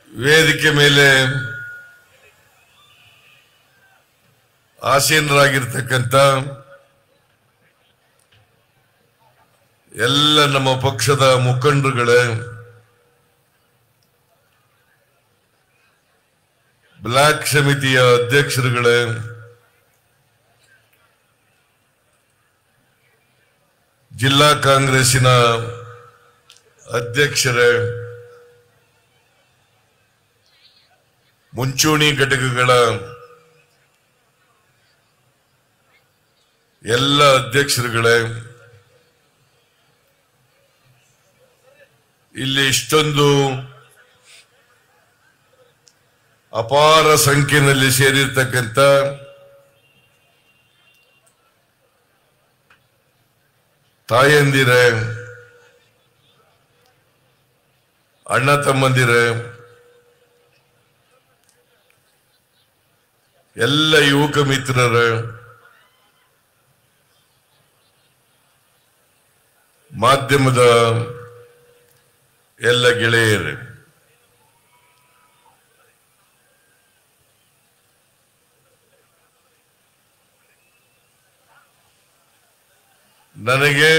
ವೇದಿಕೆ ಮೇಲೆ ಆಸೀನರಾಗಿರ್ತಕ್ಕಂಥ ಎಲ್ಲ ನಮ್ಮ ಪಕ್ಷದ ಮುಖಂಡರುಗಳೇ ಬ್ಲಾಕ್ ಸಮಿತಿಯ ಅಧ್ಯಕ್ಷರುಗಳೇ ಜಿಲ್ಲಾ ಕಾಂಗ್ರೆಸ್ಸಿನ ಅಧ್ಯಕ್ಷರೇ ಮುಂಚೂಣಿ ಘಟಕಗಳ ಎಲ್ಲ ಅಧ್ಯಕ್ಷರುಗಳೇ ಇಲ್ಲಿ ಇಷ್ಟೊಂದು ಅಪಾರ ಸಂಖ್ಯೆಯಲ್ಲಿ ಸೇರಿರ್ತಕ್ಕಂಥ ತಾಯಂದಿರೇ ಅಣ್ಣ ತಮ್ಮಂದಿರೇ ಎಲ್ಲ ಯುವಕ ಮಿತ್ರರೇ ಮಾಧ್ಯಮದ ಎಲ್ಲ ಗೆಳೆಯರೇ ನನಗೆ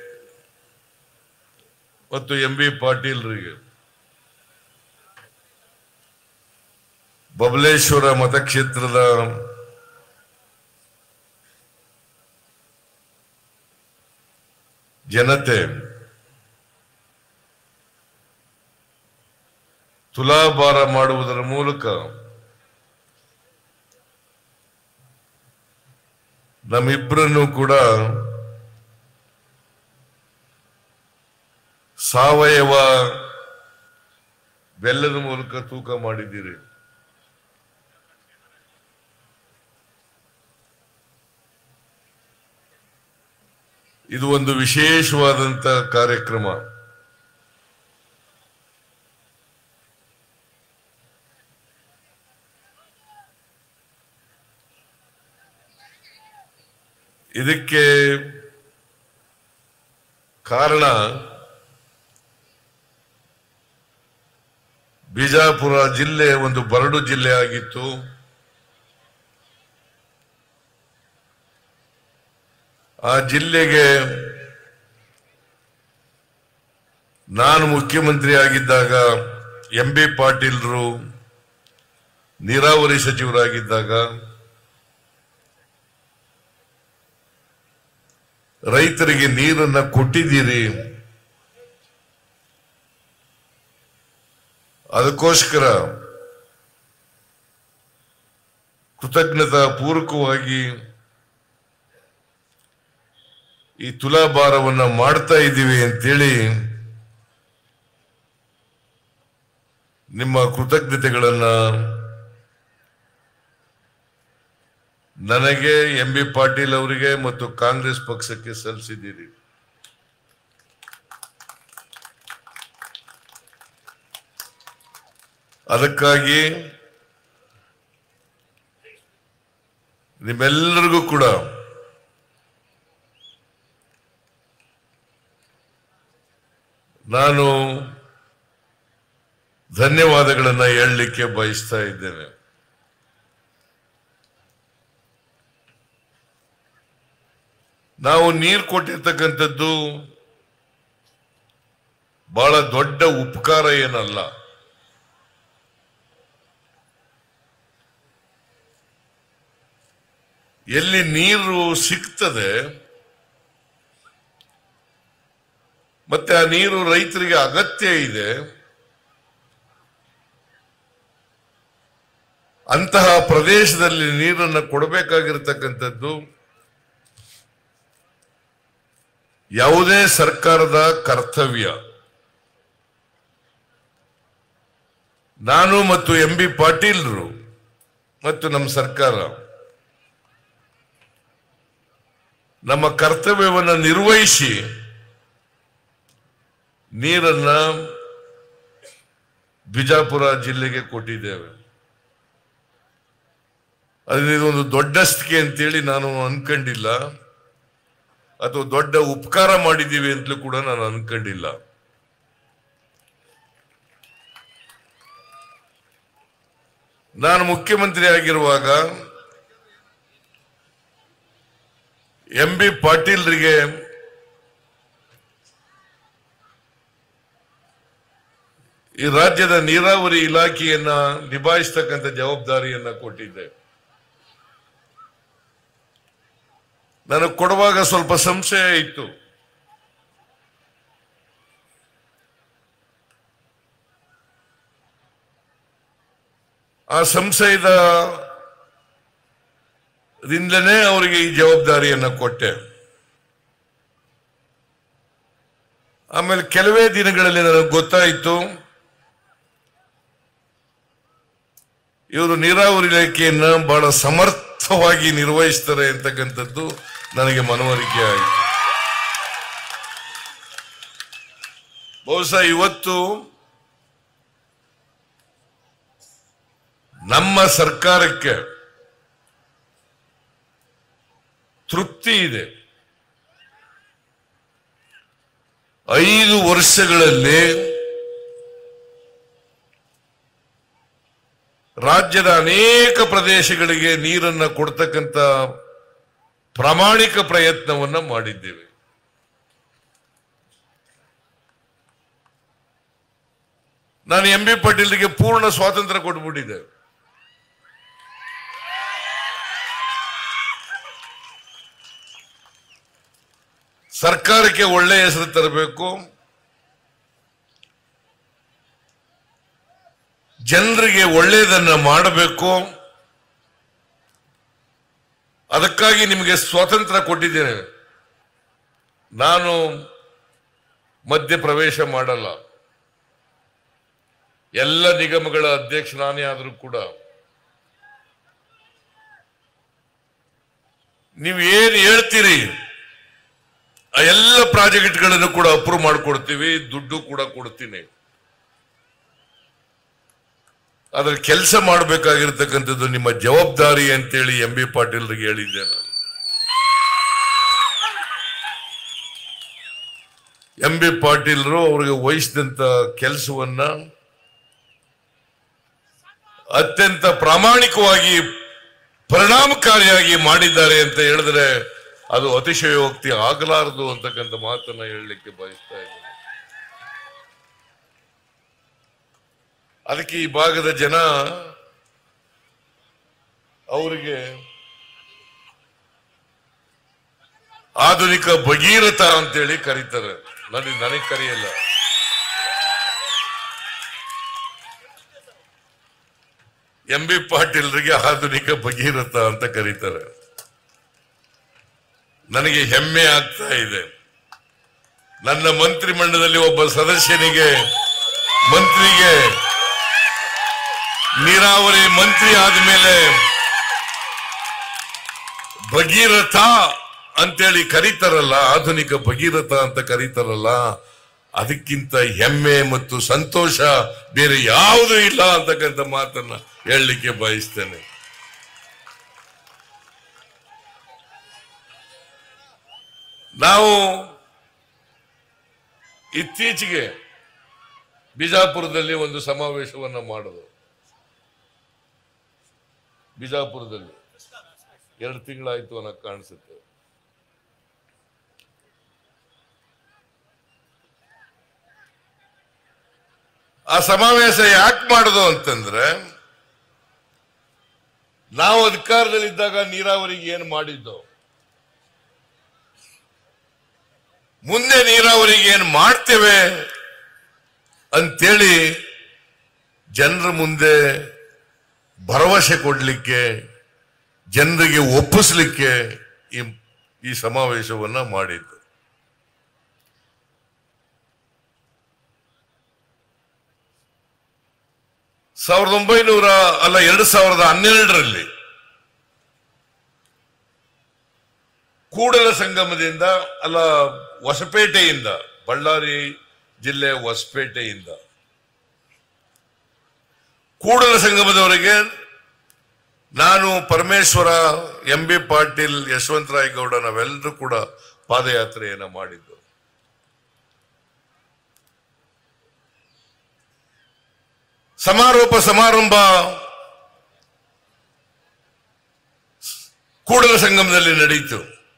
ಮತ್ತು ಎಂ ಬಿ ಪಾಟೀಲ್ರಿಗೆ ಬಬಲೇಶ್ವರ ಮತಕ್ಷೇತ್ರದ ಜನತೆ ತುಲಾಭಾರ ಮಾಡುವುದರ ಮೂಲಕ ನಮ್ಮಿಬ್ಬರನ್ನು ಕೂಡ ಸಾವಯವ ಬೆಲ್ಲದ ಮೂಲಕ ತೂಕ ಮಾಡಿದ್ದೀರಿ ಇದು ಒಂದು ವಿಶೇಷವಾದಂತ ಕಾರ್ಯಕ್ರಮ ಇದಕ್ಕೆ ಕಾರಣ ಬಿಜಾಪುರ ಜಿಲ್ಲೆ ಒಂದು ಬರಡು ಜಿಲ್ಲೆ ಆಗಿತ್ತು ಆ ಜಿಲ್ಲೆಗೆ ನಾನು ಮುಖ್ಯಮಂತ್ರಿ ಆಗಿದ್ದಾಗ ಎಂ ಬಿ ಪಾಟೀಲ್ರು ನೀರಾವರಿ ಸಚಿವರಾಗಿದ್ದಾಗ ರೈತರಿಗೆ ನೀರನ್ನ ಕೊಟ್ಟಿದ್ದೀರಿ ಅದಕ್ಕೋಸ್ಕರ ಕೃತಜ್ಞತಾ ಪೂರ್ವಕವಾಗಿ ಈ ತುಲಾಭಾರವನ್ನ ಮಾಡ್ತಾ ಇದ್ದೀವಿ ಅಂತೇಳಿ ನಿಮ್ಮ ಕೃತಜ್ಞತೆಗಳನ್ನ ನನಗೆ ಎಂ ಬಿ ಪಾಟೀಲ್ ಅವರಿಗೆ ಮತ್ತು ಕಾಂಗ್ರೆಸ್ ಪಕ್ಷಕ್ಕೆ ಸಲ್ಲಿಸಿದ್ದೀರಿ ಅದಕ್ಕಾಗಿ ನಿಮ್ಮೆಲ್ಲರಿಗೂ ಕೂಡ ನಾನು ಧನ್ಯವಾದಗಳನ್ನ ಹೇಳಲಿಕ್ಕೆ ಬಯಸ್ತಾ ಇದ್ದೇನೆ ನಾವು ನೀರು ಕೊಟ್ಟಿರ್ತಕ್ಕಂಥದ್ದು ಬಹಳ ದೊಡ್ಡ ಉಪಕಾರ ಏನಲ್ಲ ಎಲ್ಲಿ ನೀರು ಸಿಗ್ತದೆ ಮತ್ತೆ ಆ ನೀರು ರೈತರಿಗೆ ಅಗತ್ಯ ಇದೆ ಅಂತಹ ಪ್ರದೇಶದಲ್ಲಿ ನೀರನ್ನು ಕೊಡಬೇಕಾಗಿರ್ತಕ್ಕಂಥದ್ದು ಯಾವುದೇ ಸರ್ಕಾರದ ಕರ್ತವ್ಯ ನಾನು ಮತ್ತು ಎಂ ಬಿ ಪಾಟೀಲ್ರು ಮತ್ತು ನಮ್ಮ ಸರ್ಕಾರ ನಮ್ಮ ಕರ್ತವ್ಯವನ್ನು ನಿರ್ವಹಿಸಿ ನೀರನ್ನ ಬಿಜಾಪುರ ಜಿಲ್ಲೆಗೆ ಕೊಟ್ಟಿದ್ದೇವೆ ಅದು ಇದೊಂದು ದೊಡ್ಡಸ್ತಿಕೆ ಅಂತೇಳಿ ನಾನು ಅನ್ಕೊಂಡಿಲ್ಲ ಅಥವಾ ದೊಡ್ಡ ಉಪಕಾರ ಮಾಡಿದ್ದೀವಿ ಅಂತಲೂ ಕೂಡ ನಾನು ಅನ್ಕೊಂಡಿಲ್ಲ ನಾನು ಮುಖ್ಯಮಂತ್ರಿ ಆಗಿರುವಾಗ ಎಂ ಬಿ ಪಾಟೀಲ್ರಿಗೆ ಈ ರಾಜ್ಯದ ನೀರಾವರಿ ಇಲಾಖೆಯನ್ನ ನಿಭಾಯಿಸ್ತಕ್ಕಂಥ ಜವಾಬ್ದಾರಿಯನ್ನ ಕೊಟ್ಟಿದ್ದೆ ನನಗೆ ಕೊಡುವಾಗ ಸ್ವಲ್ಪ ಸಂಶಯ ಇತ್ತು ಆ ಸಂಶಯದ ರಿಂದಲೇ ಅವರಿಗೆ ಈ ಜವಾಬ್ದಾರಿಯನ್ನ ಕೊಟ್ಟೆ ಆಮೇಲೆ ಕೆಲವೇ ದಿನಗಳಲ್ಲಿ ನನಗೆ ಗೊತ್ತಾಯಿತು ಇವರು ನೀರಾವರಿ ಇಲಾಖೆಯನ್ನ ಬಹಳ ಸಮರ್ಥವಾಗಿ ನಿರ್ವಹಿಸ್ತಾರೆ ಅಂತಕ್ಕಂಥದ್ದು ನನಗೆ ಮನವರಿಕೆ ಆಯಿತು ಬಹುಶಃ ಇವತ್ತು ನಮ್ಮ ಸರ್ಕಾರಕ್ಕೆ ತೃಪ್ತಿ ಇದೆ ಐದು ವರ್ಷಗಳಲ್ಲಿ ರಾಜ್ಯದ ಅನೇಕ ಪ್ರದೇಶಗಳಿಗೆ ನೀರನ್ನ ಕೊಡ್ತಕ್ಕಂಥ ಪ್ರಾಮಾಣಿಕ ಪ್ರಯತ್ನವನ್ನ ಮಾಡಿದ್ದೇವೆ ನಾನು ಎಂ ಬಿ ಪಾಟೀಲ್ರಿಗೆ ಪೂರ್ಣ ಸ್ವಾತಂತ್ರ್ಯ ಕೊಟ್ಬಿಟ್ಟಿದ್ದೆ ಸರ್ಕಾರಕ್ಕೆ ಒಳ್ಳೆಯ ಹೆಸರು ತರಬೇಕು ಜನರಿಗೆ ಒಳ್ಳೆಯದನ್ನ ಮಾಡಬೇಕು ಅದಕ್ಕಾಗಿ ನಿಮಗೆ ಸ್ವಾತಂತ್ರ್ಯ ಕೊಟ್ಟಿದ್ದೇನೆ ನಾನು ಮಧ್ಯ ಪ್ರವೇಶ ಮಾಡಲ್ಲ ಎಲ್ಲ ನಿಗಮಗಳ ಅಧ್ಯಕ್ಷ ನಾನೇ ಆದರೂ ಕೂಡ ನೀವು ಏನು ಹೇಳ್ತೀರಿ ಆ ಎಲ್ಲ ಪ್ರಾಜೆಕ್ಟ್ಗಳನ್ನು ಕೂಡ ಅಪ್ರೂವ್ ಮಾಡಿಕೊಡ್ತೀವಿ ದುಡ್ಡು ಕೂಡ ಕೊಡ್ತೀನಿ ಅದ್ರ ಕೆಲಸ ಮಾಡಬೇಕಾಗಿರ್ತಕ್ಕಂಥದ್ದು ನಿಮ್ಮ ಜವಾಬ್ದಾರಿ ಅಂತೇಳಿ ಎಂ ಬಿ ಪಾಟೀಲ್ರಿಗೆ ಹೇಳಿದ್ದೆ ನಾನು ಎಂ ಬಿ ಪಾಟೀಲ್ರು ಅವರಿಗೆ ವಹಿಸಿದಂತ ಕೆಲಸವನ್ನ ಅತ್ಯಂತ ಪ್ರಾಮಾಣಿಕವಾಗಿ ಪರಿಣಾಮಕಾರಿಯಾಗಿ ಮಾಡಿದ್ದಾರೆ ಅಂತ ಹೇಳಿದ್ರೆ ಅದು ಅತಿಶಯೋಕ್ತಿ ಆಗಲಾರದು ಅಂತಕ್ಕಂಥ ಮಾತನ್ನ ಹೇಳಲಿಕ್ಕೆ ಬಯಸ್ತಾ ಇದ್ದೇನೆ ಅದಕ್ಕೆ ಈ ಭಾಗದ ಜನ ಅವರಿಗೆ ಆಧುನಿಕ ಭಗೀರಥ ಅಂತೇಳಿ ಕರೀತಾರೆ ನನಗೆ ನನಗೆ ಕರೆಯಲ್ಲ ಎಂ ಬಿ ಪಾಟೀಲ್ರಿಗೆ ಆಧುನಿಕ ಭಗೀರಥ ಅಂತ ಕರೀತಾರೆ ನನಗೆ ಹೆಮ್ಮೆ ಆಗ್ತಾ ಇದೆ ನನ್ನ ಮಂತ್ರಿಮಂಡಲದಲ್ಲಿ ಒಬ್ಬ ಸದಸ್ಯನಿಗೆ ಮಂತ್ರಿಗೆ ನೀರಾವರಿ ಮಂತ್ರಿ ಆದ್ಮೇಲೆ ಭಗೀರಥ ಅಂತೇಳಿ ಕರೀತಾರಲ್ಲ ಆಧುನಿಕ ಭಗೀರಥ ಅಂತ ಕರೀತಾರಲ್ಲ ಅದಕ್ಕಿಂತ ಹೆಮ್ಮೆ ಮತ್ತು ಸಂತೋಷ ಬೇರೆ ಯಾವುದೂ ಇಲ್ಲ ಅಂತಕ್ಕಂಥ ಮಾತನ್ನ ಹೇಳಲಿಕ್ಕೆ ಬಯಸ್ತೇನೆ ನಾವು ಇತ್ತೀಚೆಗೆ ಬಿಜಾಪುರದಲ್ಲಿ ಒಂದು ಸಮಾವೇಶವನ್ನ ಮಾಡೋದು ಬಿಜಾಪುರದಲ್ಲಿ ಎರಡು ತಿಂಗಳಾಯ್ತು ಅನ್ನೋ ಕಾಣಿಸುತ್ತೆ ಆ ಸಮಾವೇಶ ಯಾಕೆ ಮಾಡೋದು ಅಂತಂದ್ರೆ ನಾವು ಅಧಿಕಾರದಲ್ಲಿದ್ದಾಗ ನೀರಾವರಿಗೆ ಏನು ಮಾಡಿದ್ದು ಮುಂದೆ ನೀರಾವರಿಗೆ ಏನು ಮಾಡ್ತೇವೆ ಅಂತೇಳಿ ಜನರ ಮುಂದೆ ಭರವಸೆ ಕೊಡಲಿಕ್ಕೆ ಜನರಿಗೆ ಒಪ್ಪಿಸ್ಲಿಕ್ಕೆ ಈ ಈ ಸಮಾವೇಶವನ್ನ ಮಾಡಿದ್ದು ಸಾವಿರದ ಒಂಬೈನೂರ ಅಲ್ಲ ಎರಡು ಸಾವಿರದ ಹನ್ನೆರಡರಲ್ಲಿ ಕೂಡಲ ಸಂಗಮದಿಂದ ಅಲ್ಲ ಹೊಸಪೇಟೆಯಿಂದ ಬಳ್ಳಾರಿ ಜಿಲ್ಲೆ ಹೊಸಪೇಟೆಯಿಂದ ಕೂಡಲ ಸಂಗಮದವರೆಗೆ ನಾನು ಪರಮೇಶ್ವರ ಎಂ ಬಿ ಪಾಟೀಲ್ ಯಶವಂತರಾಯ ಗೌಡ ನಾವೆಲ್ಲರೂ ಕೂಡ ಪಾದಯಾತ್ರೆಯನ್ನ ಮಾಡಿದ್ದು ಸಮಾರೋಪ ಸಮಾರಂಭ ಕೂಡಲ ಸಂಗಮದಲ್ಲಿ ನಡೆಯಿತು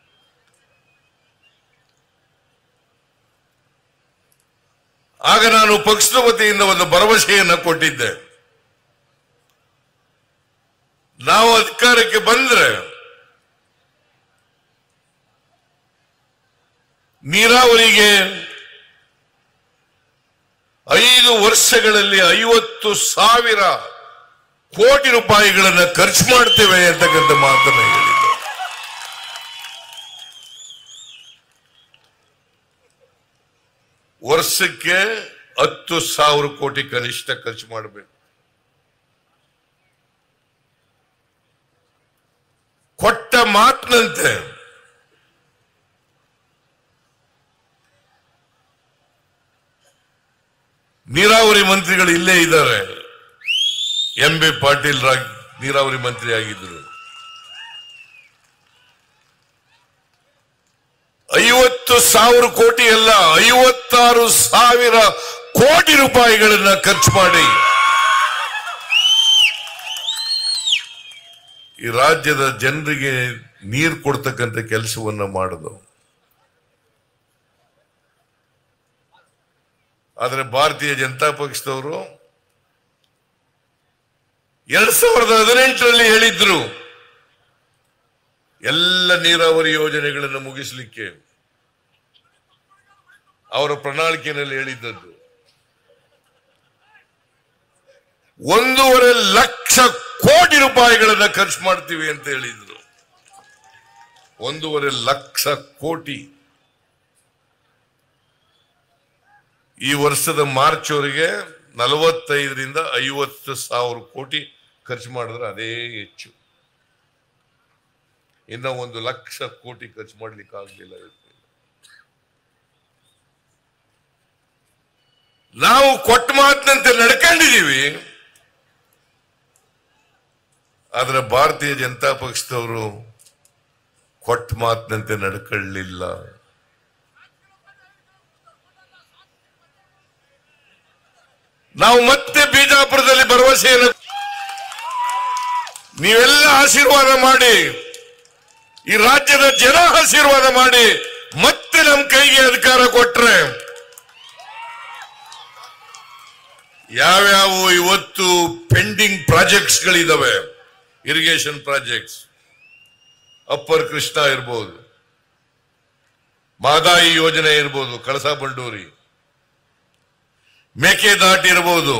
ಆಗ ನಾನು ಪಕ್ಷದ ವತಿಯಿಂದ ಒಂದು ಭರವಸೆಯನ್ನು ಕೊಟ್ಟಿದ್ದೆ ನಾವು ಅಧಿಕಾರಕ್ಕೆ ಬಂದ್ರೆ ನೀರಾವರಿಗೆ ಐದು ವರ್ಷಗಳಲ್ಲಿ ಐವತ್ತು ಸಾವಿರ ಕೋಟಿ ರೂಪಾಯಿಗಳನ್ನ ಖರ್ಚು ಮಾಡ್ತೇವೆ ಅಂತಕ್ಕಂಥ ಮಾತನ್ನ ಹೇಳಿದ್ದೆ ವರ್ಷಕ್ಕೆ ಹತ್ತು ಸಾವಿರ ಕೋಟಿ ಕನಿಷ್ಠ ಖರ್ಚು ಮಾಡಬೇಕು ಕೊಟ್ಟ ಮಾತಿನಂತೆ ನೀರಾವರಿ ಮಂತ್ರಿಗಳು ಇಲ್ಲೇ ಇದ್ದಾರೆ ಎಂ ಬಿ ಪಾಟೀಲ್ ರಾಗ್ ನೀರಾವರಿ ಮಂತ್ರಿ ಆಗಿದ್ರು ಐವತ್ತು ಸಾವಿರ ಕೋಟಿ ಅಲ್ಲ ಐವತ್ತಾರು ಸಾವಿರ ಕೋಟಿ ರೂಪಾಯಿಗಳನ್ನ ಖರ್ಚು ಮಾಡಿ ಈ ರಾಜ್ಯದ ಜನರಿಗೆ ನೀರು ಕೊಡ್ತಕ್ಕಂಥ ಕೆಲಸವನ್ನ ಮಾಡುದು ಆದರೆ ಭಾರತೀಯ ಜನತಾ ಪಕ್ಷದವರು ಎರಡ್ ಸಾವಿರದ ಹದಿನೆಂಟರಲ್ಲಿ ಹೇಳಿದ್ರು ಎಲ್ಲ ನೀರಾವರಿ ಯೋಜನೆಗಳನ್ನು ಮುಗಿಸಲಿಕ್ಕೆ ಅವರ ಪ್ರಣಾಳಿಕೆಯಲ್ಲಿ ಹೇಳಿದ್ದದ್ದು ಒಂದೂವರೆ ಲಕ್ಷ ಕೋಟಿ ರೂಪಾಯಿಗಳನ್ನ ಖರ್ಚು ಮಾಡ್ತೀವಿ ಅಂತ ಹೇಳಿದ್ರು ಒಂದೂವರೆ ಲಕ್ಷ ಕೋಟಿ ಈ ವರ್ಷದ ಮಾರ್ಚ್ ವರೆಗೆ ನಲವತ್ತೈದರಿಂದ ಐವತ್ತು ಸಾವಿರ ಕೋಟಿ ಖರ್ಚು ಮಾಡಿದ್ರೆ ಅದೇ ಹೆಚ್ಚು ಇನ್ನ ಒಂದು ಲಕ್ಷ ಕೋಟಿ ಖರ್ಚು ಮಾಡ್ಲಿಕ್ಕೆ ಆಗ್ಲಿಲ್ಲ ನಾವು ಕೊಟ್ಟ ಮಾತಿನಂತೆ ನಡ್ಕೊಂಡಿದೀವಿ ಆದ್ರೆ ಭಾರತೀಯ ಜನತಾ ಪಕ್ಷದವರು ಕೊಟ್ಟ ಮಾತಿನಂತೆ ನಡ್ಕೊಳ್ಳಿಲ್ಲ ನಾವು ಮತ್ತೆ ಬಿಜಾಪುರದಲ್ಲಿ ಭರವಸೆಯನ್ನು ನೀವೆಲ್ಲ ಆಶೀರ್ವಾದ ಮಾಡಿ ಈ ರಾಜ್ಯದ ಜನ ಆಶೀರ್ವಾದ ಮಾಡಿ ಮತ್ತೆ ನಮ್ಮ ಕೈಗೆ ಅಧಿಕಾರ ಕೊಟ್ರೆ ಯಾವ್ಯಾವ ಇವತ್ತು ಪೆಂಡಿಂಗ್ ಪ್ರಾಜೆಕ್ಟ್ಸ್ ಗಳಿದಾವೆ ಇರಿಗೇಷನ್ ಪ್ರಾಜೆಕ್ಟ್ಸ್ ಅಪ್ಪರ್ ಕೃಷ್ಣ ಇರ್ಬೋದು ಮಾದಾಯಿ ಯೋಜನೆ ಇರ್ಬೋದು ಕಳಸಾ ಬಂಡೂರಿ ಮೇಕೆದಾಟಿ ಇರ್ಬೋದು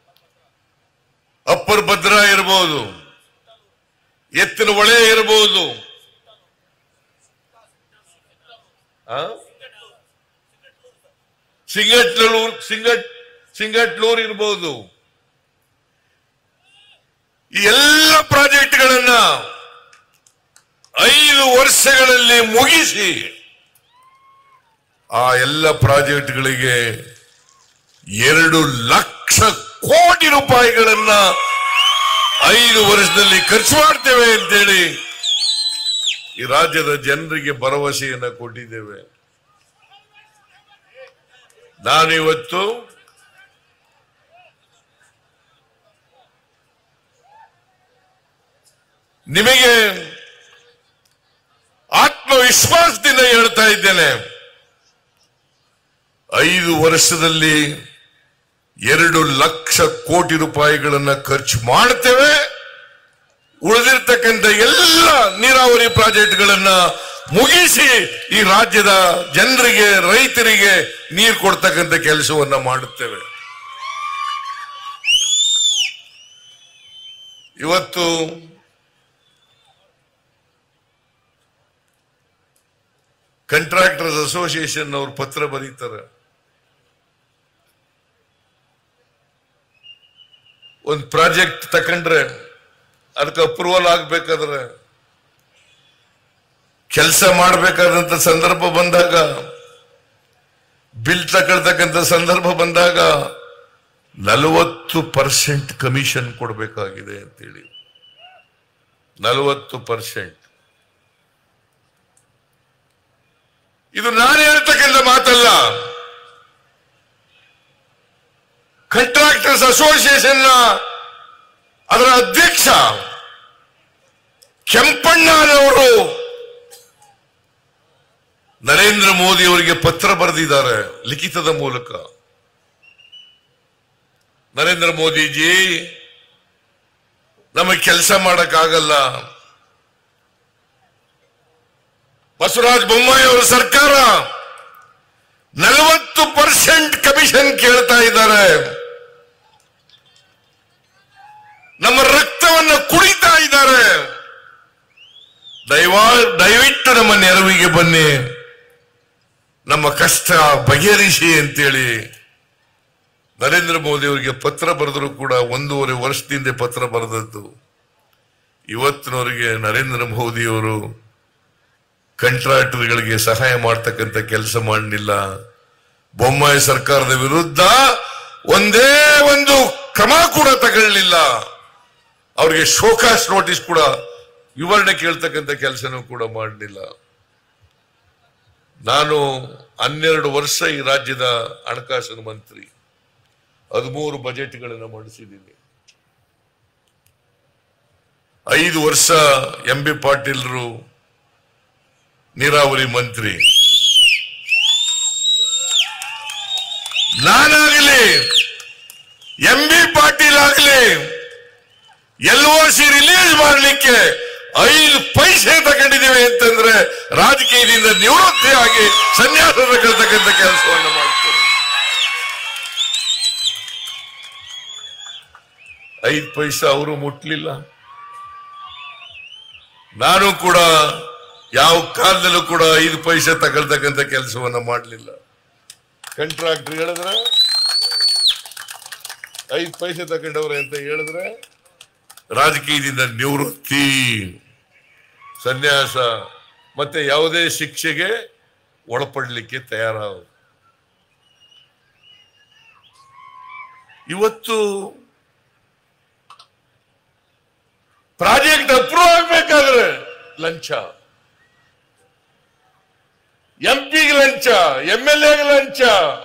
ಅಪ್ಪರ್ ಭದ್ರಾ ಇರ್ಬೋದು ಎತ್ತಿನ ಹೊಳೆ ಇರಬಹುದು ಸಿಂಗಟ್ಲೂರ್ ಸಿಂಗಟ್ ಸಿಂಗಟ್ಲೂರ್ ಇರಬಹುದು ಈ ಎಲ್ಲ ಪ್ರಾಜೆಕ್ಟ್ಗಳನ್ನ ಐದು ವರ್ಷಗಳಲ್ಲಿ ಮುಗಿಸಿ ಆ ಎಲ್ಲ ಪ್ರಾಜೆಕ್ಟ್ಗಳಿಗೆ ಎರಡು ಲಕ್ಷ ಕೋಟಿ ರೂಪಾಯಿಗಳನ್ನ ಐದು ವರ್ಷದಲ್ಲಿ ಖರ್ಚು ಮಾಡ್ತೇವೆ ಅಂತೇಳಿ ಈ ರಾಜ್ಯದ ಜನರಿಗೆ ಭರವಸೆಯನ್ನ ಕೊಟ್ಟಿದ್ದೇವೆ ನಾನಿವತ್ತು ನಿಮಗೆ ಆತ್ಮವಿಶ್ವಾಸದಿಂದ ಹೇಳ್ತಾ ಇದ್ದೇನೆ ಐದು ವರ್ಷದಲ್ಲಿ ಎರಡು ಲಕ್ಷ ಕೋಟಿ ರೂಪಾಯಿಗಳನ್ನ ಖರ್ಚು ಮಾಡ್ತೇವೆ ಉಳಿದಿರ್ತಕ್ಕಂಥ ಎಲ್ಲ ನೀರಾವರಿ ಪ್ರಾಜೆಕ್ಟ್ಗಳನ್ನ ಮುಗಿಸಿ ಈ ರಾಜ್ಯದ ಜನರಿಗೆ ರೈತರಿಗೆ ನೀರು ಕೊಡ್ತಕ್ಕಂಥ ಕೆಲಸವನ್ನ ಮಾಡುತ್ತೇವೆ ಇವತ್ತು ಕಂಟ್ರಾಕ್ಟರ್ಸ್ ಅಸೋಸಿಯೇಷನ್ ಅವ್ರು ಪತ್ರ ಬರೀತಾರೆ ಒಂದು ಪ್ರಾಜೆಕ್ಟ್ ತಕೊಂಡ್ರೆ ಅದಕ್ಕೆ ಅಪ್ರೂವಲ್ ಆಗ್ಬೇಕಾದ್ರೆ ಕೆಲಸ ಮಾಡಬೇಕಾದಂತ ಸಂದರ್ಭ ಬಂದಾಗ ಬಿಲ್ ತಗೊಳ್ತಕ್ಕಂಥ ಸಂದರ್ಭ ಬಂದಾಗ ನಲವತ್ತು ಪರ್ಸೆಂಟ್ ಕಮಿಷನ್ ಕೊಡಬೇಕಾಗಿದೆ ಅಂತೇಳಿ ನಲವತ್ತು ಪರ್ಸೆಂಟ್ ಇದು ನಾನು ಹೇಳ್ತಕ್ಕಂಥ ಮಾತಲ್ಲ ಕಂಟ್ರಾಕ್ಟರ್ಸ್ ಅಸೋಸಿಯೇಷನ್ ಅದರ ಅಧ್ಯಕ್ಷ ಕೆಂಪಣ್ಣನವರು ನರೇಂದ್ರ ಮೋದಿ ಅವರಿಗೆ ಪತ್ರ ಬರೆದಿದ್ದಾರೆ ಲಿಖಿತದ ಮೂಲಕ ನರೇಂದ್ರ ಮೋದಿಜಿ ನಮಗೆ ಕೆಲಸ ಮಾಡಕ್ಕಾಗಲ್ಲ ಬಸವರಾಜ ಬೊಮ್ಮಾಯಿ ಅವರ ಸರ್ಕಾರ ನಲವತ್ತು ಪರ್ಸೆಂಟ್ ಕಮಿಷನ್ ಕೇಳ್ತಾ ಇದ್ದಾರೆ ನಮ್ಮ ರಕ್ತವನ್ನು ಕುಡಿತಾ ಇದ್ದಾರೆ ದಯವಾ ದಯವಿಟ್ಟು ನಮ್ಮ ನೆರವಿಗೆ ಬನ್ನಿ ನಮ್ಮ ಕಷ್ಟ ಬಗೆಹರಿಸಿ ಅಂತೇಳಿ ನರೇಂದ್ರ ಮೋದಿ ಅವರಿಗೆ ಪತ್ರ ಬರೆದ್ರು ಕೂಡ ಒಂದೂವರೆ ವರ್ಷದಿಂದ ಪತ್ರ ಬರೆದದ್ದು ಇವತ್ತಿನವರೆಗೆ ನರೇಂದ್ರ ಮೋದಿ ಅವರು ಕಂಟ್ರಾಕ್ಟರ್ಗಳಿಗೆ ಸಹಾಯ ಮಾಡ್ತಕ್ಕಂಥ ಕೆಲಸ ಮಾಡಲಿಲ್ಲ ಬೊಮ್ಮಾಯಿ ಸರ್ಕಾರದ ವಿರುದ್ಧ ಒಂದೇ ಒಂದು ಕ್ರಮ ಕೂಡ ತಗೊಳ್ಳಿಲ್ಲ ಅವ್ರಿಗೆ ಶೋಕಾಸ್ ನೋಟಿಸ್ ಕೂಡ ವಿವರಣೆ ಕೇಳ್ತಕ್ಕಂಥ ಕೆಲಸನೂ ಕೂಡ ಮಾಡಲಿಲ್ಲ ನಾನು ಹನ್ನೆರಡು ವರ್ಷ ಈ ರಾಜ್ಯದ ಹಣಕಾಸಿನ ಮಂತ್ರಿ ಹದಿಮೂರು ಬಜೆಟ್ಗಳನ್ನು ಮಂಡಿಸಿದ್ದೀನಿ ಐದು ವರ್ಷ ಎಂ ಬಿ ಪಾಟೀಲ್ರು ನೀರಾವರಿ ಮಂತ್ರಿ ನಾನಾಗಲಿ ಎಂ ಬಿ ಪಾಟೀಲ್ ಆಗಲಿ ಎಲ್ ಒ ಸಿ ರಿಲೀಸ್ ಮಾಡಲಿಕ್ಕೆ ಐದು ಪೈಸೆ ತಗೊಂಡಿದ್ದೀವಿ ಅಂತಂದ್ರೆ ರಾಜಕೀಯದಿಂದ ನಿವೃತ್ತಿ ಆಗಿ ಸನ್ಯಾಸ ತಗೊಳ್ತಕ್ಕಂಥ ಕೆಲಸವನ್ನು ಮಾಡ್ತಾರೆ ಐದು ಪೈಸೆ ಅವರು ಮುಟ್ಲಿಲ್ಲ ನಾನು ಕೂಡ ಯಾವ ಕಾಲದಲ್ಲೂ ಕೂಡ ಐದು ಪೈಸೆ ತಗೊಳ್ತಕ್ಕಂಥ ಕೆಲಸವನ್ನ ಮಾಡಲಿಲ್ಲ ಕಂಟ್ರಾಕ್ಟರ್ ಹೇಳಿದ್ರೆ ಐದು ಪೈಸೆ ತಗೊಂಡವ್ರೆ ಅಂತ ಹೇಳಿದ್ರೆ ರಾಜಕೀಯದಿಂದ ನಿವೃತ್ತಿ ಸನ್ಯಾಸ ಮತ್ತೆ ಯಾವುದೇ ಶಿಕ್ಷೆಗೆ ಒಳಪಡಲಿಕ್ಕೆ ತಯಾರಾಗ ಇವತ್ತು ಪ್ರಾಜೆಕ್ಟ್ ಅಪ್ರೂವ್ ಆಗ್ಬೇಕಾದ್ರೆ ಲಂಚ ಎಂ ಪಿಗೆ ಲಂಚ ಎಂ ಎಲ್ ಎಗೆ ಲಂಚ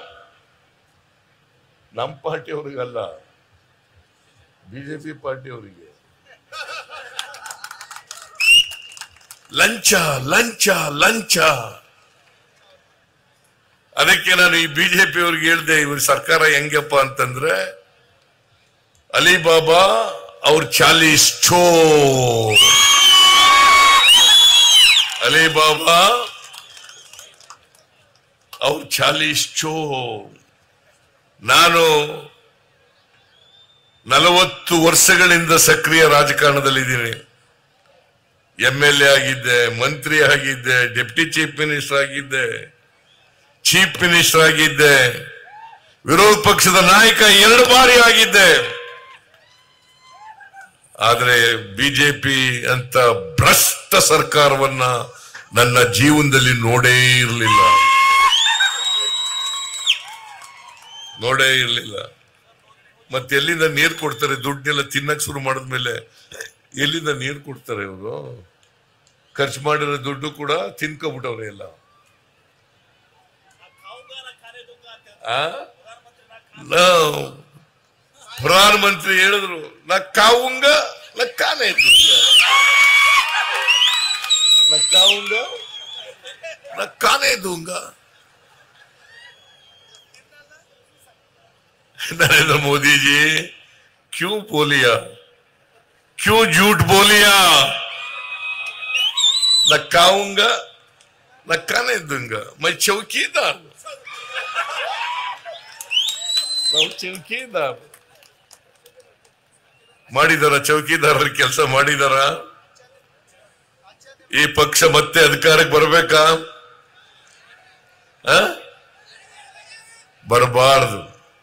ನಮ್ಮ ಪಾರ್ಟಿಯವ್ರಿಗಲ್ಲ ಬಿಜೆಪಿ ಪಾರ್ಟಿಯವರಿಗೆ ಲಂಚ ಲಂಚ ಲಂಚ ಅದಕ್ಕೆ ನಾನು ಈ ಬಿಜೆಪಿ ಅವ್ರಿಗೆ ಹೇಳ್ದೆ ಇವ್ರ ಸರ್ಕಾರ ಹೆಂಗಪ್ಪ ಅಂತಂದ್ರೆ ಅಲಿಬಾಬಾ ಅವ್ರ ಚಾಲೀಸ್ ಚೋ ಅಲಿಬಾಬಾ ಅವ್ರ ಚಾಲೀಸ್ ಚೋ ನಾನು ನಲವತ್ತು ವರ್ಷಗಳಿಂದ ಸಕ್ರಿಯ ರಾಜಕಾರಣದಲ್ಲಿದ್ದೀನಿ ಎಂ ಎಲ್ ಎ ಆಗಿದ್ದೆ ಮಂತ್ರಿ ಆಗಿದ್ದೆ ಡೆಪ್ಟಿ ಚೀಫ್ ಮಿನಿಸ್ಟರ್ ಆಗಿದ್ದೆ ಚೀಫ್ ಮಿನಿಸ್ಟರ್ ಆಗಿದ್ದೆ ವಿರೋಧ ಪಕ್ಷದ ನಾಯಕ ಎರಡು ಬಾರಿ ಆಗಿದ್ದೆ ಆದ್ರೆ ಬಿಜೆಪಿ ಅಂತ ಭ್ರಷ್ಟ ಸರ್ಕಾರವನ್ನ ನನ್ನ ಜೀವನದಲ್ಲಿ ನೋಡೇ ಇರಲಿಲ್ಲ ನೋಡೇ ಇರಲಿಲ್ಲ ಮತ್ತೆ ಎಲ್ಲಿಂದ ನೀರು ಕೊಡ್ತಾರೆ ದುಡ್ಡೆಲ್ಲ ತಿನ್ನಕ್ ಶುರು ಮಾಡಿದ್ಮೇಲೆ ಎಲ್ಲಿಂದ ನೀರು ಕೊಡ್ತಾರೆ ಇವರು ಖರ್ಚು ಮಾಡಿರೋ ದುಡ್ಡು ಕೂಡ ತಿನ್ಕೊಬಿಟ್ಟವ್ರೆ ಎಲ್ಲ ಆ? ನಾವು ಪ್ರಧಾನ ಮಂತ್ರಿ ಹೇಳಿದ್ರು ನಾ ಕಾವುಂಗ ನಾ ಕಾನೇ ನಾ ಕಾವುಂಗ ನಾ ಕಾನೇ ದೂಂಗ नरेंद्र मोदी जी क्यों बोलिया क्यों झूठ बोलिया न खाऊंगा न खाने दूंगा मैं चौकीदार हूं। ನಾವು ಚೌಕಿದಾರ್ ಮಾಡಿದಾರ ಚೌಕಿದಾರರ ಕೆಲಸ ಮಾಡಿದಾರ ಈ ಪಕ್ಷ ಮತ್ತೆ ಅಧಿಕಾರಕ್ಕೆ ಬರ್ಬೇಕಾ ಆ? ಬರಬಾರ್ದು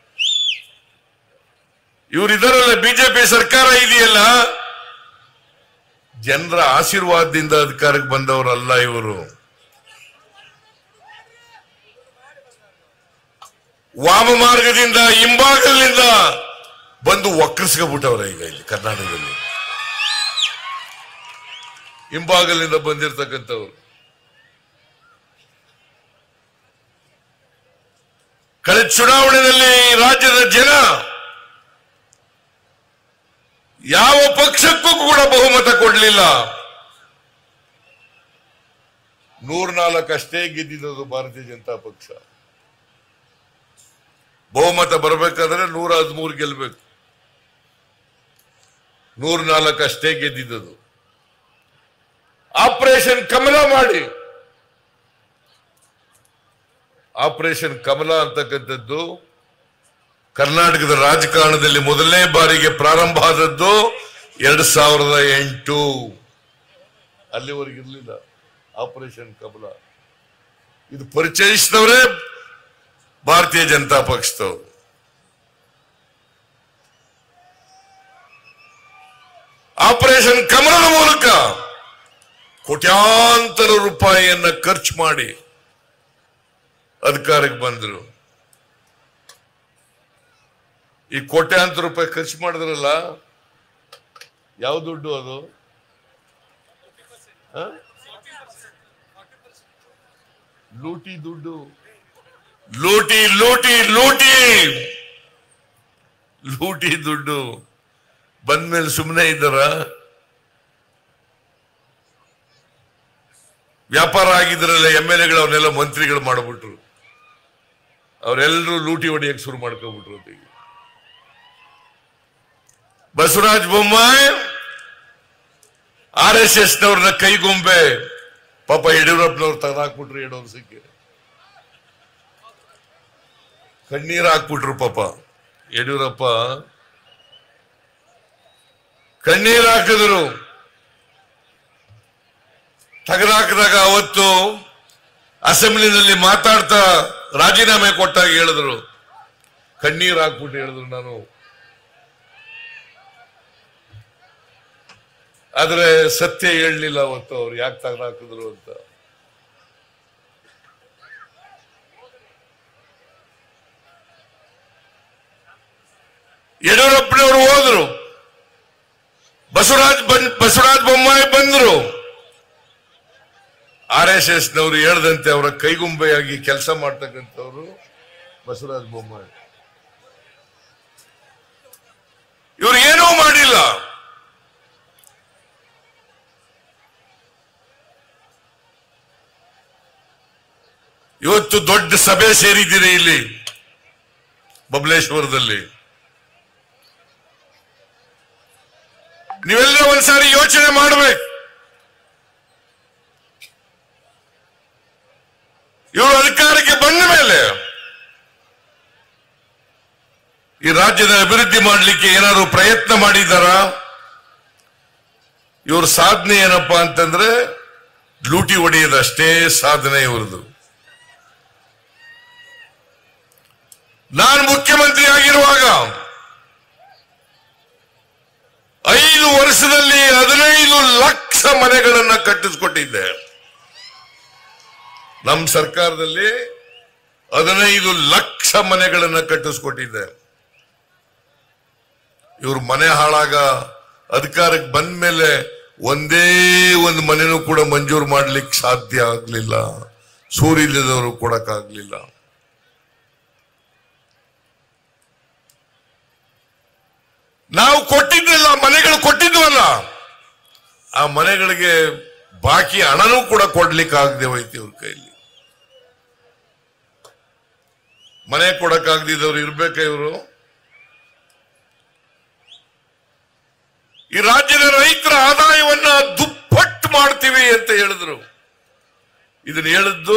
ಇವ್ರು ಇದಾರಲ್ಲ ಬಿಜೆಪಿ ಸರ್ಕಾರ ಇದೆಯಲ್ಲ ಜನರ ಆಶೀರ್ವಾದದಿಂದ ಅಧಿಕಾರಕ್ಕೆ ಬಂದವರಲ್ಲ ಇವರು ವಾಮ ಮಾರ್ಗದಿಂದ ಹಿಂಭಾಗದಿಂದ ಬಂದು ಒಕ್ಕರ್ಸ್ಕೊಬಿಟ್ಟವ್ರೆ ಈಗ ಇಲ್ಲಿ ಕರ್ನಾಟಕದಲ್ಲಿ ಹಿಂಭಾಗಲಿಂದ ಬಂದಿರತಕ್ಕಂಥವ್ರು ಕಳೆದ ಚುನಾವಣೆಯಲ್ಲಿ ರಾಜ್ಯದ ಜನ ಯಾವ ಪಕ್ಷಕ್ಕೂ ಕೂಡ ಬಹುಮತ ಕೊಡಲಿಲ್ಲ ನೂರ್ನಾಲ್ಕು ಅಷ್ಟೇ ಗೆದ್ದಿದ್ದು ಭಾರತೀಯ ಜನತಾ ಪಕ್ಷ ಬಹುಮತ ಬರಬೇಕಾದ್ರೆ ನೂರ ಹದಿಮೂರು ಗೆಲ್ಬೇಕು ನೂರ ನಾಲ್ಕು ಅಷ್ಟೇ ಗೆದ್ದಿದ್ದು ಆಪರೇಷನ್ ಕಮಲ ಮಾಡಿ ಆಪರೇಷನ್ ಕಮಲ ಅಂತಕ್ಕಂಥದ್ದು ಕರ್ನಾಟಕದ ರಾಜಕಾರಣದಲ್ಲಿ ಮೊದಲನೇ ಬಾರಿಗೆ ಪ್ರಾರಂಭ ಆದದ್ದು ಎರಡ್ ಸಾವಿರದ ಎಂಟು ಅಲ್ಲಿವರೆಗೆ ಇರಲಿಲ್ಲ ಆಪರೇಷನ್ ಕಮಲ ಇದು ಪರಿಚಯಿಸಿದವರೇ ಭಾರತೀಯ ಜನತಾ ಪಕ್ಷದವರು ಆಪರೇಷನ್ ಕಮಲದ ಮೂಲಕ ಕೋಟ್ಯಾಂತರ ರೂಪಾಯಿಯನ್ನ ಖರ್ಚು ಮಾಡಿ ಅಧಿಕಾರಕ್ಕೆ ಬಂದರು ಈ ಕೋಟ್ಯಾಂತರ ರೂಪಾಯಿ ಖರ್ಚು ಮಾಡಿದ್ರಲ್ಲ ಯಾವ ದುಡ್ಡು ಅದು ಹ? ಲೂಟಿ ದುಡ್ಡು ಲೂಟಿ ಲೂಟಿ ಲೂಟಿ ಲೂಟಿ ದುಡ್ಡು ಬಂದ್ಮೇಲೆ ಸುಮ್ಮನೆ ಇದ್ದಾರ ವ್ಯಾಪಾರ ಆಗಿದ್ರಲ್ಲ ಎಮ್ ಎಲ್ ಎಗಳು ಅವನ್ನೆಲ್ಲ ಮಂತ್ರಿಗಳು ಮಾಡಿಬಿಟ್ರು ಅವರೆಲ್ಲರೂ ಲೂಟಿ ಹೊಡಿಯಕ್ಕೆ ಶುರು ಮಾಡ್ಕೊಂಡ್ಬಿಟ್ರು ಅಂತ ಈಗ. Basavaraj Bommai R S S ನವ್ರನ್ನ ಕೈಗೊಂಬೆ ಪಾಪ ಯಡಿಯೂರಪ್ಪನವ್ರು ತೆಗೆದಾಕ್ಬಿಟ್ರು ಎರಡು ವರ್ಷಕ್ಕೆ ಕಣ್ಣೀರ್ ಹಾಕ್ಬಿಟ್ರು ಪಾಪ ಯಡಿಯೂರಪ್ಪ ಕಣ್ಣೀರ್ ಹಾಕಿದ್ರು ತೆಗೆದಾಕಿದಾಗ ಅವತ್ತು ಅಸೆಂಬ್ಲಿನಲ್ಲಿ ಮಾತಾಡ್ತಾ ರಾಜೀನಾಮೆ ಕೊಟ್ಟಾಗ ಹೇಳಿದ್ರು ಕಣ್ಣೀರ್ ಹಾಕ್ಬಿಟ್ಟು ಹೇಳಿದ್ರು ನಾನು ಆದ್ರೆ ಸತ್ಯ ಹೇಳಲಿಲ್ಲ ಅವತ್ತು ಅವ್ರು ಯಾಕೆ ತೆಗೆದಾಕಿದ್ರು ಅಂತ ಯಡಿಯೂರಪ್ಪನವರು ಹೋದ್ರು ಬಸವರಾಜ್ ಬಂದ್ ಬಸವರಾಜ ಬೊಮ್ಮಾಯಿ ಬಂದ್ರು ಆರ್ ಎಸ್ ಎಸ್ ನವರು ಹೇಳ್ದಂತೆ ಅವರ ಕೈಗುಂಬೆಯಾಗಿ ಕೆಲಸ ಮಾಡ್ತಕ್ಕಂಥವ್ರು ಬಸವರಾಜ ಬೊಮ್ಮಾಯಿ ಇವ್ರು ಏನೂ ಮಾಡಿಲ್ಲ ಇವತ್ತು ದೊಡ್ಡ ಸಭೆ ಸೇರಿದ್ದೀರಿ ಇಲ್ಲಿ ಬಬಲೇಶ್ವರದಲ್ಲಿ ನೀವೆಲ್ಲ ಒಂದ್ಸಾರಿ ಯೋಚನೆ ಮಾಡಬೇಕು ಇವರು ಅಧಿಕಾರಕ್ಕೆ ಬಂದ ಮೇಲೆ ಈ ರಾಜ್ಯದ ಅಭಿವೃದ್ಧಿ ಮಾಡಲಿಕ್ಕೆ ಏನಾದ್ರು ಪ್ರಯತ್ನ ಮಾಡಿದಾರಾ ಇವ್ರ ಸಾಧನೆ ಏನಪ್ಪಾ ಅಂತಂದ್ರೆ ಲೂಟಿ ಹೊಡೆಯೋದಷ್ಟೇ ಸಾಧನೆ ಇವ್ರದ್ದು ನಾನು ಮುಖ್ಯಮಂತ್ರಿ ಆಗಿರುವಾಗ ಐದು ವರ್ಷದಲ್ಲಿ ಹದಿನೈದು ಲಕ್ಷ ಮನೆಗಳನ್ನ ಕಟ್ಟಿಸ್ಕೊಟ್ಟಿದ್ದೆ ನಮ್ಮ ಸರ್ಕಾರದಲ್ಲಿ ಹದಿನೈದು ಲಕ್ಷ ಮನೆಗಳನ್ನ ಕಟ್ಟಿಸ್ಕೊಟ್ಟಿದ್ದೆ ಇವ್ರ ಮನೆ ಹಾಳಾಗ ಅಧಿಕಾರಕ್ಕೆ ಬಂದ ಮೇಲೆ ಒಂದೇ ಒಂದು ಮನೆನೂ ಕೂಡ ಮಂಜೂರು ಮಾಡ್ಲಿಕ್ಕೆ ಸಾಧ್ಯ ಆಗ್ಲಿಲ್ಲ ಸೂರ್ಯದವರು ಕೊಡಕ್ಕಾಗ್ಲಿಲ್ಲ ನಾವು ಕೊಟ್ಟಿದ್ದಲ್ಲ ಮನೆಗಳು ಕೊಟ್ಟಿದ್ವಲ್ಲ ಆ ಮನೆಗಳಿಗೆ ಬಾಕಿ ಹಣನೂ ಕೂಡ ಕೊಡ್ಲಿಕ್ಕೆ ಆಗದೆ ಹೋಯ್ತು ಇವ್ರ ಕೈಲಿ ಮನೆ ಕೊಡಕ್ಕಾಗ್ದಿದ್ದವ್ರು ಇರ್ಬೇಕ ಇವರು ಈ ರಾಜ್ಯದ ರೈತರ ಆದಾಯವನ್ನ ದುಪ್ಪಟ್ಟು ಮಾಡ್ತೀವಿ ಅಂತ ಹೇಳಿದ್ರು ಇದನ್ನ ಹೇಳಿದ್ದು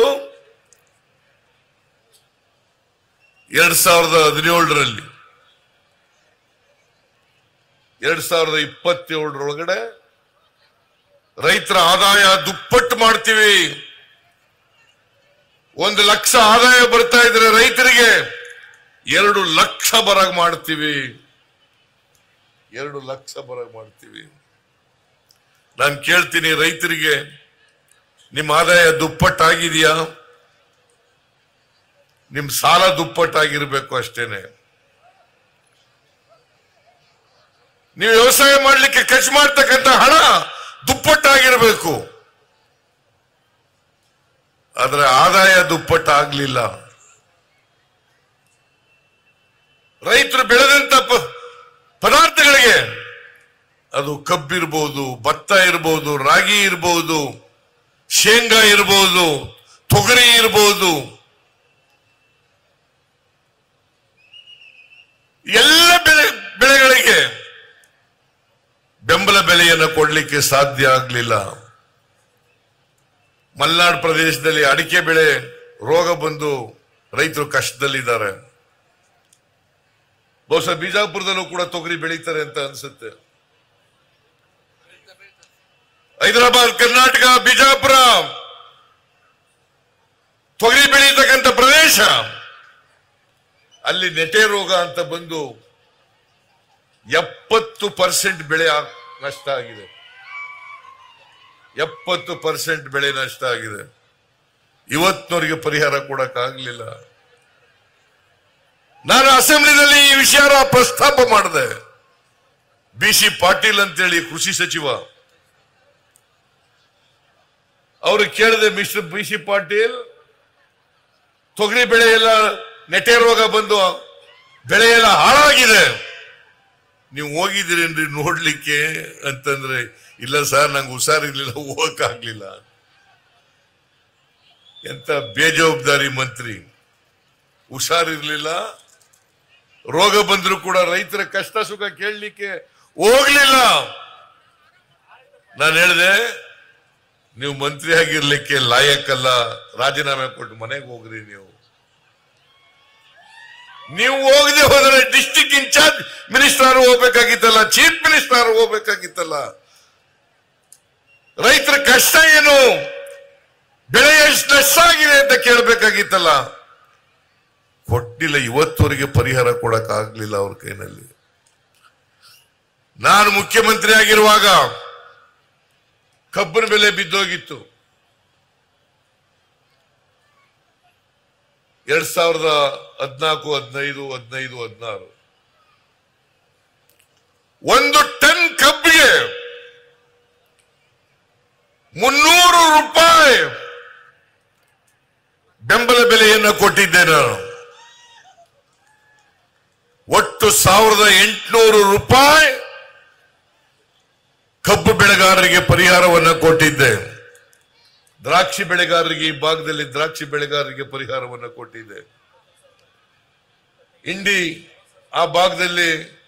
ಎರಡ್ ಸಾವಿರದ ಹದಿನೇಳರಲ್ಲಿ ಎರಡ್ ಸಾವಿರದ ಇಪ್ಪತ್ತೇಳರೊಳಗಡೆ ರೈತರ ಆದಾಯ ದುಪ್ಪಟ್ಟು ಮಾಡ್ತೀವಿ ಒಂದು ಲಕ್ಷ ಆದಾಯ ಬರ್ತಾ ಇದ್ರೆ ರೈತರಿಗೆ ಎರಡು ಲಕ್ಷ ಬರಗ್ ಮಾಡ್ತೀವಿ ಎರಡು ಲಕ್ಷ ಬರಗ್ ಮಾಡ್ತೀವಿ ನಾನು ಕೇಳ್ತೀನಿ ರೈತರಿಗೆ ನಿಮ್ಮ ಆದಾಯ ದುಪ್ಪಟ್ಟಾಗಿದೆಯಾ ನಿಮ್ ಸಾಲ ದುಪ್ಪಟ್ಟಾಗಿರ್ಬೇಕು ಅಷ್ಟೇನೆ ನೀವು ವ್ಯವಸಾಯ ಮಾಡಲಿಕ್ಕೆ ಖರ್ಚು ಮಾಡ್ತಕ್ಕಂಥ ಹಣ ದುಪ್ಪಟ್ಟಾಗಿರ್ಬೇಕು ಆದ್ರೆ ಆದಾಯ ದುಪ್ಪಟ್ಟಾಗ್ಲಿಲ್ಲ ರೈತರು ಬೆಳೆದಂತ ಪ- ಪದಾರ್ಥಗಳಿಗೆ ಅದು ಕಬ್ಬಿರ್ಬೋದು ಭತ್ತ ಇರ್ಬೋದು ರಾಗಿ ಇರ್ಬೋದು ಶೇಂಗಾ ಇರಬಹುದು ತೊಗರಿ ಇರಬಹುದು ಎಲ್ಲ ಬೆಳೆ ಬೆಳೆಗಳಿಗೆ ಬೆಂಬಲ ಬೆಲೆಯನ್ನು ಕೊಡಲಿಕ್ಕೆ ಸಾಧ್ಯ ಆಗಲಿಲ್ಲ ಮಲೆನಾಡು ಪ್ರದೇಶದಲ್ಲಿ ಅಡಿಕೆ ಬೆಳೆ ರೋಗ ಬಂದು ರೈತರು ಕಷ್ಟದಲ್ಲಿದ್ದಾರೆ ಬಹುಶಃ ಬಿಜಾಪುರದಲ್ಲೂ ಕೂಡ ತೊಗರಿ ಬೆಳೀತಾರೆ ಅಂತ ಅನ್ಸುತ್ತೆ ಹೈದರಾಬಾದ್ ಕರ್ನಾಟಕ ಬಿಜಾಪುರ ತೊಗರಿ ಬೆಳೀತಕ್ಕಂಥ ಪ್ರದೇಶ ಅಲ್ಲಿ ನೆಟೆ ರೋಗ ಅಂತ ಬಂದು ಎಪ್ಪತ್ತು ಪರ್ಸೆಂಟ್ ಬೆಳೆ ಆ- ನಷ್ಟ ಆಗಿದೆ ಎಪ್ಪತ್ತು ಪರ್ಸೆಂಟ್ ಬೆಳೆ ನಷ್ಟ ಆಗಿದೆ ಇವತ್ತಿನವರಿಗೆ ಪರಿಹಾರ ಕೊಡಕ್ಕಾಗ್ಲಿಲ್ಲ ನಾನು ಅಸೆಂಬ್ಲಿನಲ್ಲಿ ಈ ವಿಷಯ ಪ್ರಸ್ತಾಪ ಮಾಡಿದೆ ಬಿ ಸಿ ಪಾಟೀಲ್ ಅಂತೇಳಿ ಕೃಷಿ ಸಚಿವ ಅವರು ಕೇಳಿದೆ ಮಿಸ್ಟರ್ ಬಿ ಸಿ ಪಾಟೀಲ್ ತೊಗರಿ ಬೆಳೆ ಎಲ್ಲ ನೆಟೆ ರೋಗ ಬಂದು ಬೆಳೆ ಎಲ್ಲ ಹಾಳಾಗಿದೆ ನೀವು ಹೋಗಿದ್ದೀರೇನ್ರಿ ನೋಡ್ಲಿಕ್ಕೆ ಅಂತಂದ್ರೆ ಇಲ್ಲ ಸರ್ ನಂಗೆ ಹುಷಾರಿರ್ಲಿಲ್ಲ ಹೋಗಕ್ಕಾಗ್ಲಿಲ್ಲ ಎಂತ ಬೇಜವಾಬ್ದಾರಿ ಮಂತ್ರಿ ಹುಷಾರಿರ್ಲಿಲ್ಲ ರೋಗ ಬಂದ್ರು ಕೂಡ ರೈತರ ಕಷ್ಟ ಸುಖ ಕೇಳಲಿಕ್ಕೆ ಹೋಗ್ಲಿಲ್ಲ ನಾನು ಹೇಳಿದೆ ನೀವು ಮಂತ್ರಿ ಆಗಿರ್ಲಿಕ್ಕೆ ಲಾಯಕ್ಕಲ್ಲ ರಾಜೀನಾಮೆ ಕೊಟ್ಟು ಮನೆಗೆ ಹೋಗ್ರಿ ನೀವು ನೀವು ಹೋಗದೆ ಹೋದರೆ ಡಿಸ್ಟಿಕ್ ಇನ್ಚಾರ್ಜ್ ಮಿನಿಸ್ಟರ್ ಹೋಗ್ಬೇಕಾಗಿತ್ತಲ್ಲ ಚೀಫ್ ಮಿನಿಸ್ಟರ್ ಹೋಗ್ಬೇಕಾಗಿತ್ತಲ್ಲ ರೈತರ ಕಷ್ಟ ಏನು ಬೆಳೆ ಎಷ್ಟು ನಷ್ಟ ಆಗಿದೆ ಅಂತ ಕೇಳಬೇಕಾಗಿತ್ತಲ್ಲ ಕೊಟ್ಟಿಲ್ಲ ಇವತ್ತವರೆಗೆ ಪರಿಹಾರ ಕೊಡಕ್ ಆಗ್ಲಿಲ್ಲ ಅವ್ರ ಕೈನಲ್ಲಿ ನಾನು ಮುಖ್ಯಮಂತ್ರಿ ಆಗಿರುವಾಗ ಕಬ್ಬಿನ ಬೆಲೆ ಬಿದ್ದೋಗಿತ್ತು ಎರಡ್ ಸಾವಿರದ ಹದಿನಾಲ್ಕು ಹದಿನೈದು ಹದಿನೈದು ಹದಿನಾರು ಒಂದು ಟನ್ ಕಬ್ಬಿಗೆ ಮುನ್ನೂರು ರೂಪಾಯಿ ಬೆಂಬಲ ಬೆಲೆಯನ್ನು ಕೊಟ್ಟಿದ್ದೆ ನಾನು ಒಟ್ಟು ಸಾವಿರದ ಎಂಟುನೂರು ರೂಪಾಯಿ ಕಬ್ಬು ಬೆಳೆಗಾರರಿಗೆ ಪರಿಹಾರವನ್ನು ಕೊಟ್ಟಿದ್ದೆ ದ್ರಾಕ್ಷಿ ಬೆಳೆಗಾರರಿಗೆ ಈ ಭಾಗದಲ್ಲಿ ದ್ರಾಕ್ಷಿ ಬೆಳೆಗಾರರಿಗೆ ಪರಿಹಾರವನ್ನು ಕೊಟ್ಟಿದ್ದೆ ಇಂಡಿ ಆ ಭಾಗದಲ್ಲಿ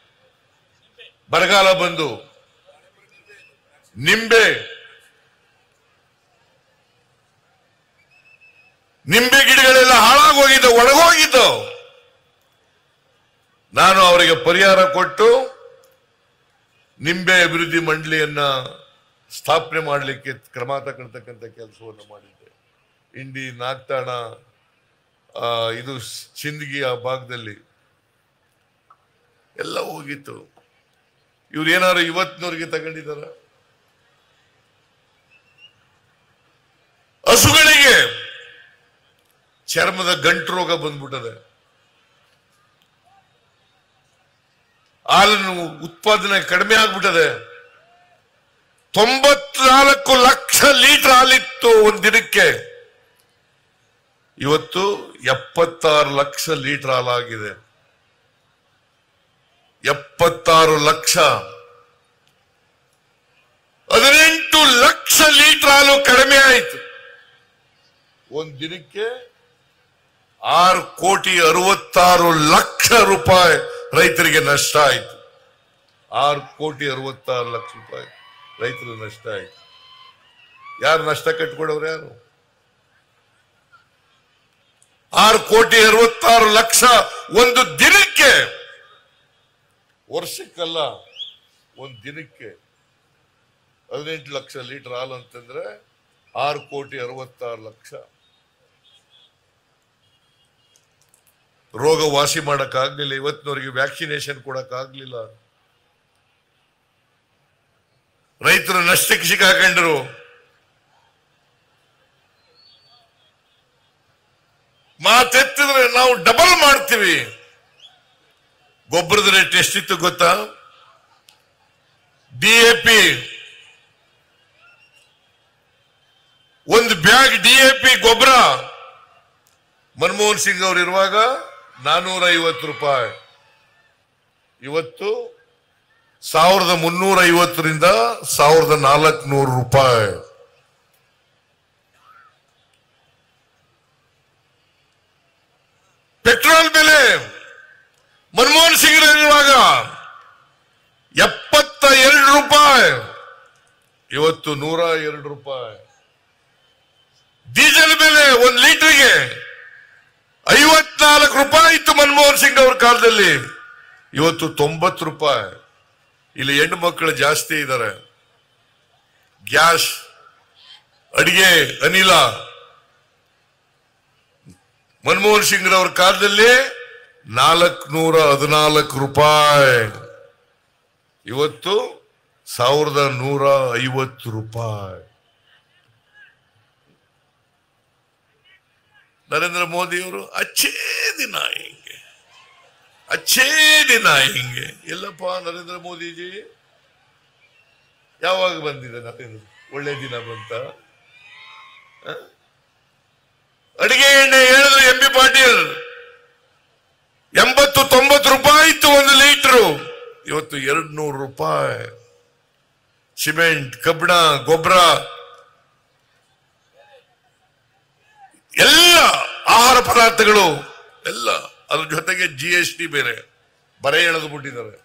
ಬರಗಾಲ ಬಂದು ನಿಂಬೆ ನಿಂಬೆ ಗಿಡಗಳೆಲ್ಲ ಹಾಳಾಗೋಗಿದ್ದು ಒಣಗೋಗಿದ್ದು ನಾನು ಅವರಿಗೆ ಪರಿಹಾರ ಕೊಟ್ಟು ನಿಂಬೆ ಅಭಿವೃದ್ಧಿ ಮಂಡಳಿಯನ್ನ ಸ್ಥಾಪನೆ ಮಾಡಲಿಕ್ಕೆ ಕ್ರಮ ತಗೊಳ್ತಕ್ಕಂಥ ಕೆಲಸವನ್ನು ಮಾಡಿದ್ದೆ ಇಂಡಿ ನಾಗ್ತಾಣ ಆ, ಇದು ಸಿಂದಗಿ ಆ ಭಾಗದಲ್ಲಿ ಎಲ್ಲ ಹೋಗಿತ್ತು ಇವ್ರು ಏನಾದ್ರು ಇವತ್ತಿನವ್ರಿಗೆ ತಗೊಂಡಿದಾರ ಹಸುಗಳಿಗೆ ಚರ್ಮದ ಗಂಟು ರೋಗ ಬಂದ್ಬಿಟ್ಟದೆ ಹಾಲನ್ನು ಉತ್ಪಾದನೆ ಕಡಿಮೆ ಆಗ್ಬಿಟ್ಟದೆ ತೊಂಬತ್ನಾಲ್ಕು ಲಕ್ಷ ಲೀಟರ್ ಹಾಲಿತ್ತು ಒಂದ್ ದಿನಕ್ಕೆ ಇವತ್ತು ಎಪ್ಪತ್ತಾರು ಲಕ್ಷ ಲೀಟರ್ ಹಾಲಾಗಿದೆ ಎಪ್ಪತ್ತಾರು ಲಕ್ಷ ಹದಿನೆಂಟು ಲಕ್ಷ ಲೀಟರ್ ಹಾಲು ಕಡಿಮೆ ಆಯಿತು ಒಂದ್ ದಿನಕ್ಕೆ ಆರು ಕೋಟಿ ಅರವತ್ತಾರು ಲಕ್ಷ ರೂಪಾಯಿ ರೈತರಿಗೆ ನಷ್ಟ ಆಯಿತು ಆರು ಕೋಟಿ ಅರವತ್ತಾರು ಲಕ್ಷ ರೂಪಾಯಿ ರೈತರು ನಷ್ಟ ಆಯಿತು ಯಾರು ನಷ್ಟ ಕಟ್ಕೊಡೋರು ಯಾರು ಆರು ಕೋಟಿ ಅರವತ್ತಾರು ಲಕ್ಷ ಒಂದು ದಿನಕ್ಕೆ ವರ್ಷಕ್ಕಲ್ಲ ಒಂದು ದಿನಕ್ಕೆ ಹದಿನೆಂಟು ಲಕ್ಷ ಲೀಟರ್ ಹಾಲು ಅಂತಂದ್ರೆ ಆರು ಕೋಟಿ ಅರವತ್ತಾರು ಲಕ್ಷ ರೋಗ ವಾಸಿ ಮಾಡಕ್ ಆಗ್ಲಿಲ್ಲ ಇವತ್ತಿನವರೆಗೆ ವ್ಯಾಕ್ಸಿನೇಷನ್ ಕೊಡಕ್ ಆಗ್ಲಿಲ್ಲ ರೈತರು ನಷ್ಟಕ್ಕೆ ಸಿಕ್ಕಾಕೊಂಡ್ರು ಮಾತೆತ್ತಿದ್ರೆ ನಾವು ಡಬಲ್ ಮಾಡ್ತೀವಿ ಗೊಬ್ಬರದ ರೇಟ್ ಎಷ್ಟಿತ್ತು ಗೊತ್ತಾ ಡಿಎಪಿ ಒಂದು ಬ್ಯಾಗ್ ಡಿಎಪಿ ಗೊಬ್ಬರ ಮನಮೋಹನ್ ಸಿಂಗ್ ಅವರು ಇರುವಾಗ ನಾನೂರ ಐವತ್ತು ರೂಪಾಯಿ ಇವತ್ತು ಸಾವಿರದ ಮುನ್ನೂರ ಐವತ್ತರಿಂದ ಸಾವಿರದ ನಾಲ್ಕುನೂರು ರೂಪಾಯಿ ಪೆಟ್ರೋಲ್ ಬೆಲೆ ಮನಮೋಹನ್ ಸಿಂಗ್ ಇರುವಾಗ ಎಪ್ಪತ್ತ ಎರಡು ರೂಪಾಯಿ ಇವತ್ತು ನೂರ ಎರಡು ರೂಪಾಯಿ ಡೀಸೆಲ್ ಬೆಲೆ ಒಂದು ಲೀಟರ್ಗೆ ಐವತ್ನಾಲ್ಕು ರೂಪಾಯಿ ಇತ್ತು ಮನಮೋಹನ್ ಸಿಂಗ್ ಅವ್ರ ಕಾಲದಲ್ಲಿ ಇವತ್ತು ತೊಂಬತ್ತು ರೂಪಾಯಿ ಇಲ್ಲಿ ಹೆಣ್ಣು ಮಕ್ಕಳು ಜಾಸ್ತಿ ಇದ್ದಾರೆ ಗ್ಯಾಸ್ ಅಡಿಗೆ ಅನಿಲ ಮನಮೋಹನ್ ಸಿಂಗ್ ಅವ್ರ ಕಾಲದಲ್ಲಿ ನಾಲ್ಕನೂರ ಹದಿನಾಲ್ಕು ರೂಪಾಯಿ ಇವತ್ತು ಸಾವಿರದ ನೂರ ಐವತ್ತು ರೂಪಾಯಿ ನರೇಂದ್ರ ಮೋದಿಯವರು ಅಚ್ಚೇ ದಿನ ಹಿಂಗೆ ಅಚ್ಚೇ ದಿನ ಹಿಂಗೆ ಎಲ್ಲಪ್ಪ ನರೇಂದ್ರ ಮೋದಿಜಿ ಯಾವಾಗ ಬಂದಿದೆ ನರೇಂದ್ರ ಒಳ್ಳೆ ದಿನ ಬಂತ ಆ? ಅಡಿಗೆ ಎಣ್ಣೆ ಹೇಳಿದ್ರು ಎಂ ಬಿ ಪಾಟೀಲ್ ಎಂಬತ್ತು ತೊಂಬತ್ತು ರೂಪಾಯಿ ಇತ್ತು ಒಂದು ಲೀಟರು ಇವತ್ತು ಎರಡು ನೂರು ರೂಪಾಯಿ ಸಿಮೆಂಟ್ ಕಬ್ಬಿಣ ಗೊಬ್ಬರ ಎಲ್ಲ ಆಹಾರ ಪದಾರ್ಥಗಳು ಎಲ್ಲ ಅದ್ರ ಜೊತೆಗೆ ಜಿ ಎಸ್ ಟಿ ಬೇರೆ ಬರೆ ಎಳೆದು ಬಿಟ್ಟಿದ್ದಾರೆ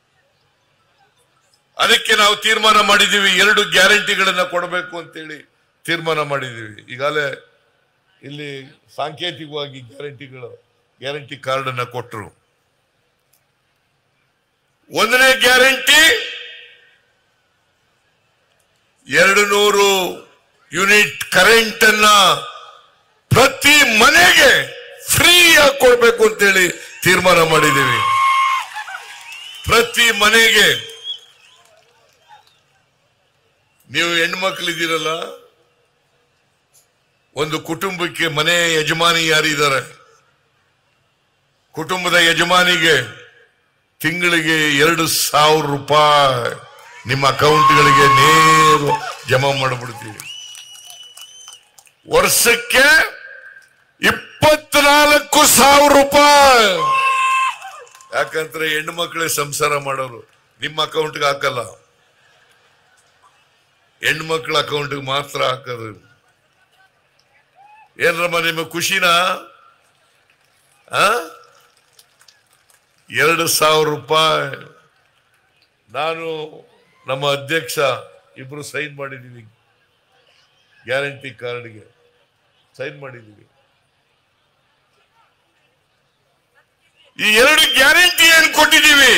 ಅದಕ್ಕೆ ನಾವು ತೀರ್ಮಾನ ಮಾಡಿದ್ದೀವಿ ಎರಡು ಗ್ಯಾರಂಟಿಗಳನ್ನ ಕೊಡಬೇಕು ಅಂತೇಳಿ ತೀರ್ಮಾನ ಮಾಡಿದ್ದೀವಿ ಈಗಾಗಲೇ ಇಲ್ಲಿ ಸಾಂಕೇತಿಕವಾಗಿ ಗ್ಯಾರಂಟಿಗಳು ಗ್ಯಾರಂಟಿ ಕಾರ್ಡ್ ಅನ್ನ ಕೊಟ್ಟರು ಒಂದನೇ ಗ್ಯಾರಂಟಿ ಎರಡು ನೂರು ಯೂನಿಟ್ ಕರೆಂಟ್ ಅನ್ನ ಪ್ರತಿ ಮನೆಗೆ ಫ್ರೀ ಆಗಿ ಕೊಡ್ಬೇಕು ಅಂತೇಳಿ ತೀರ್ಮಾನ ಮಾಡಿದ್ದೀವಿ ಪ್ರತಿ ಮನೆಗೆ ನೀವು ಹೆಣ್ಮಕ್ಳಿದ್ದೀರಲ್ಲ ಒಂದು ಕುಟುಂಬಕ್ಕೆ ಮನೆ ಯಜಮಾನಿ ಯಾರಿದ್ದಾರೆ ಕುಟುಂಬದ ಯಜಮಾನಿಗೆ ತಿಂಗಳಿಗೆ ಎರಡು ಸಾವಿರ ರೂಪಾಯಿ ನಿಮ್ಮ ಅಕೌಂಟ್ಗಳಿಗೆ ನೇರ ಜಮಾ ಮಾಡಿಬಿಡ್ತೀವಿ ವರ್ಷಕ್ಕೆ ಇಪ್ಪತ್ನಾಲ್ಕು ಸಾವಿರ ರೂಪಾಯಿ ಯಾಕಂದ್ರೆ ಹೆಣ್ಣು ಮಕ್ಕಳೇ ಸಂಸಾರ ಮಾಡೋರು ನಿಮ್ಮ ಅಕೌಂಟ್ಗೆ ಹಾಕಲ್ಲ ಹೆಣ್ಣು ಮಕ್ಕಳ ಅಕೌಂಟ್ಗೆ ಮಾತ್ರ ಹಾಕೋದು ಏನ್ರಮ್ಮ ನಿಮ್ಮ ಖುಷಿನಾ ಆ ಎರಡು ಸಾವಿರ ರೂಪಾಯಿ ನಾನು ನಮ್ಮ ಅಧ್ಯಕ್ಷ ಇಬ್ರು ಸೈನ್ ಮಾಡಿದ್ದೀವಿ ಗ್ಯಾರಂಟಿ ಕಾರ್ಡ್ಗೆ ಸೈನ್ ಮಾಡಿದ್ದೀವಿ ಈ ಎರಡು ಗ್ಯಾರಂಟಿ ಏನು ಕೊಟ್ಟಿದ್ದೀವಿ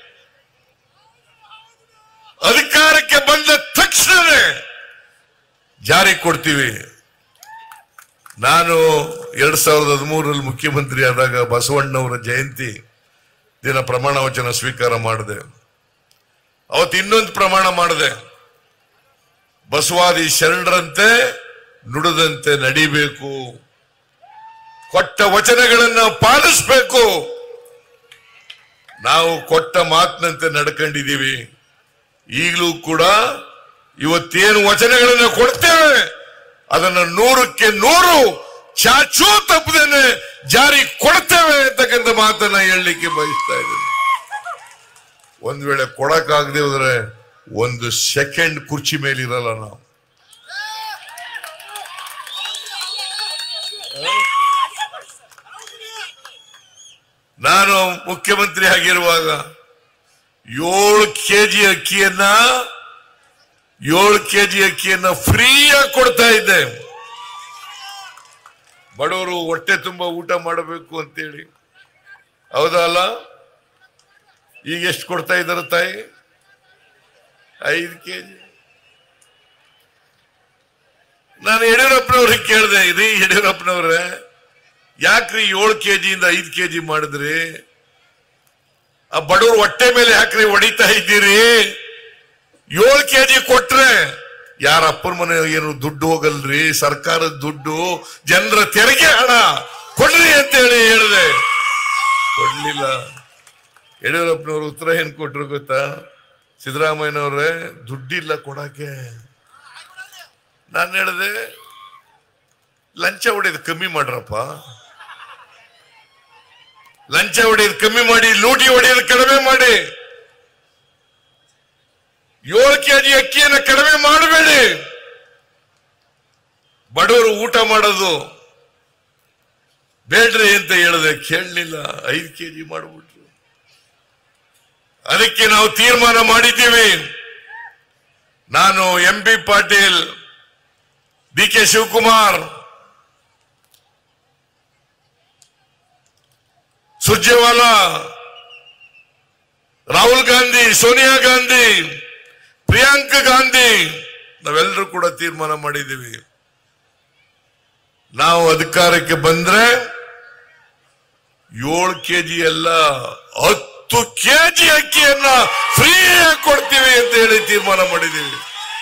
ಅಧಿಕಾರಕ್ಕೆ ಬಂದ ತಕ್ಷಣವೇ ಜಾರಿ ಕೊಡ್ತೀವಿ ನಾನು ಎರಡ್ ಸಾವಿರದ ಹದಿಮೂರರಲ್ಲಿ ಮುಖ್ಯಮಂತ್ರಿ ಆದಾಗ ಬಸವಣ್ಣವರ ಜಯಂತಿ ದಿನ ಪ್ರಮಾಣ ವಚನ ಸ್ವೀಕಾರ ಮಾಡಿದೆ ಅವತ್ತು ಇನ್ನೊಂದು ಪ್ರಮಾಣ ಮಾಡಿದೆ ಬಸವಾದಿ ಶರಣರಂತೆ ನುಡಿದಂತೆ ನಡಿಬೇಕು ಕೊಟ್ಟ ವಚನಗಳನ್ನ ಪಾಲಿಸಬೇಕು ನಾವು ಕೊಟ್ಟ ಮಾತಿನಂತೆ ನಡ್ಕೊಂಡಿದ್ದೀವಿ ಈಗಲೂ ಕೂಡ ಇವತ್ತೇನು ವಚನಗಳನ್ನ ಕೊಡ್ತೇವೆ ಅದನ್ನ ನೂರಕ್ಕೆ ನೂರು ಚಾಚೂ ತಪ್ಪದೇನೆ ಜಾರಿ ಕೊಡ್ತೇವೆ ಅಂತಕ್ಕಂಥ ಮಾತನ್ನ ಹೇಳಲಿಕ್ಕೆ ಬಯಸ್ತಾ ಇದ್ದೇನೆ ಒಂದ್ ವೇಳೆ ಕೊಡಕ್ಕಾಗದೆ ಹೋದ್ರೆ ಒಂದು ಸೆಕೆಂಡ್ ಕುರ್ಚಿ ಮೇಲೆ ಇರಲ್ಲ ನಾವು ನಾನು ಮುಖ್ಯಮಂತ್ರಿ ಆಗಿರುವಾಗ ಏಳು ಕೆಜಿ ಅಕ್ಕಿಯನ್ನ ಏಳು ಕೆಜಿ ಅಕ್ಕಿಯನ್ನ ಫ್ರೀಯಾಗಿ ಕೊಡ್ತಾ ಇದ್ದೆ ಬಡವರು ಹೊಟ್ಟೆ ತುಂಬ ಊಟ ಮಾಡಬೇಕು ಅಂತೇಳಿ ಹೌದಾ ಅಲ್ಲ ಈಗ ಎಷ್ಟು ಕೊಡ್ತಾ ಇದ್ದಾರೆ ತಾಯಿ ಐದು ಕೆಜಿ ನಾನು ಯಡಿಯೂರಪ್ಪನವ್ರಿಗೆ ಕೇಳಿದೆ ರೀ ಯಡಿಯೂರಪ್ಪನವ್ರೆ ಯಾಕ್ರಿ ಏಳು ಕೆಜಿಯಿಂದ ಐದು ಕೆಜಿ ಮಾಡಿದ್ರಿ ಆ ಬಡವ್ರ ಹೊಟ್ಟೆ ಮೇಲೆ ಯಾಕ್ರಿ ಹೊಡಿತಾ ಇದ್ದೀರಿ ಏಳು ಕೆಜಿ ಕೊಟ್ರೆ ಯಾರ ಅಪ್ಪನ ಮನೆ ಏನು ದುಡ್ಡು ಹೋಗಲ್ರಿ ಸರ್ಕಾರದ ದುಡ್ಡು ಜನರ ತೆರಿಗೆ ಹಣ ಕೊಡ್ರಿ ಅಂತ ಹೇಳಿ ಹೇಳಿದೆ ಕೊಡ್ಲಿಲ್ಲ ಯಡಿಯೂರಪ್ಪನವರು ಉತ್ತರ ಏನ್ ಕೊಟ್ರು ಗೊತ್ತಾ ಸಿದ್ದರಾಮಯ್ಯನವ್ರೆ ದುಡ್ಡಿಲ್ಲ ಕೊಡಕ್ಕೆ ನಾನು ಹೇಳಿದೆ ಲಂಚ ಹೊಡೆಯೋದು ಕಮ್ಮಿ ಮಾಡ್ರಪ್ಪ ಲಂಚ ಹೊಡೆಯೋದು ಕಮ್ಮಿ ಮಾಡಿ ಲೂಟಿ ಹೊಡೆಯೋದು ಕಡಿಮೆ ಮಾಡಿ ಏಳು ಕೆಜಿ ಅಕ್ಕಿಯನ್ನು ಕಡಿಮೆ ಮಾಡಬೇಡಿ ಬಡವರು ಊಟ ಮಾಡೋದು ಬೇಡ್ರಿ ಅಂತ ಹೇಳಿದೆ ಕೇಳಲಿಲ್ಲ ಐದು ಕೆಜಿ ಮಾಡಿಬಿಟ್ರು ಅದಕ್ಕೆ ನಾವು ತೀರ್ಮಾನ ಮಾಡಿದ್ದೀವಿ ನಾನು M B Patil D K Shivakumar Surjewala Rahul Gandhi Sonia Gandhi Priyanka Gandhi ನಾವೆಲ್ಲರೂ ಕೂಡ ತೀರ್ಮಾನ ಮಾಡಿದ್ದೀವಿ ನಾವು ಅಧಿಕಾರಕ್ಕೆ ಬಂದ್ರೆ ಏಳು ಕೆಜಿ ಅಲ್ಲ ಹತ್ತು ಕೆಜಿ ಅಕ್ಕಿಯನ್ನ ಫ್ರೀ ಕೊಡ್ತೀವಿ ಅಂತ ಹೇಳಿ ತೀರ್ಮಾನ ಮಾಡಿದ್ದೀವಿ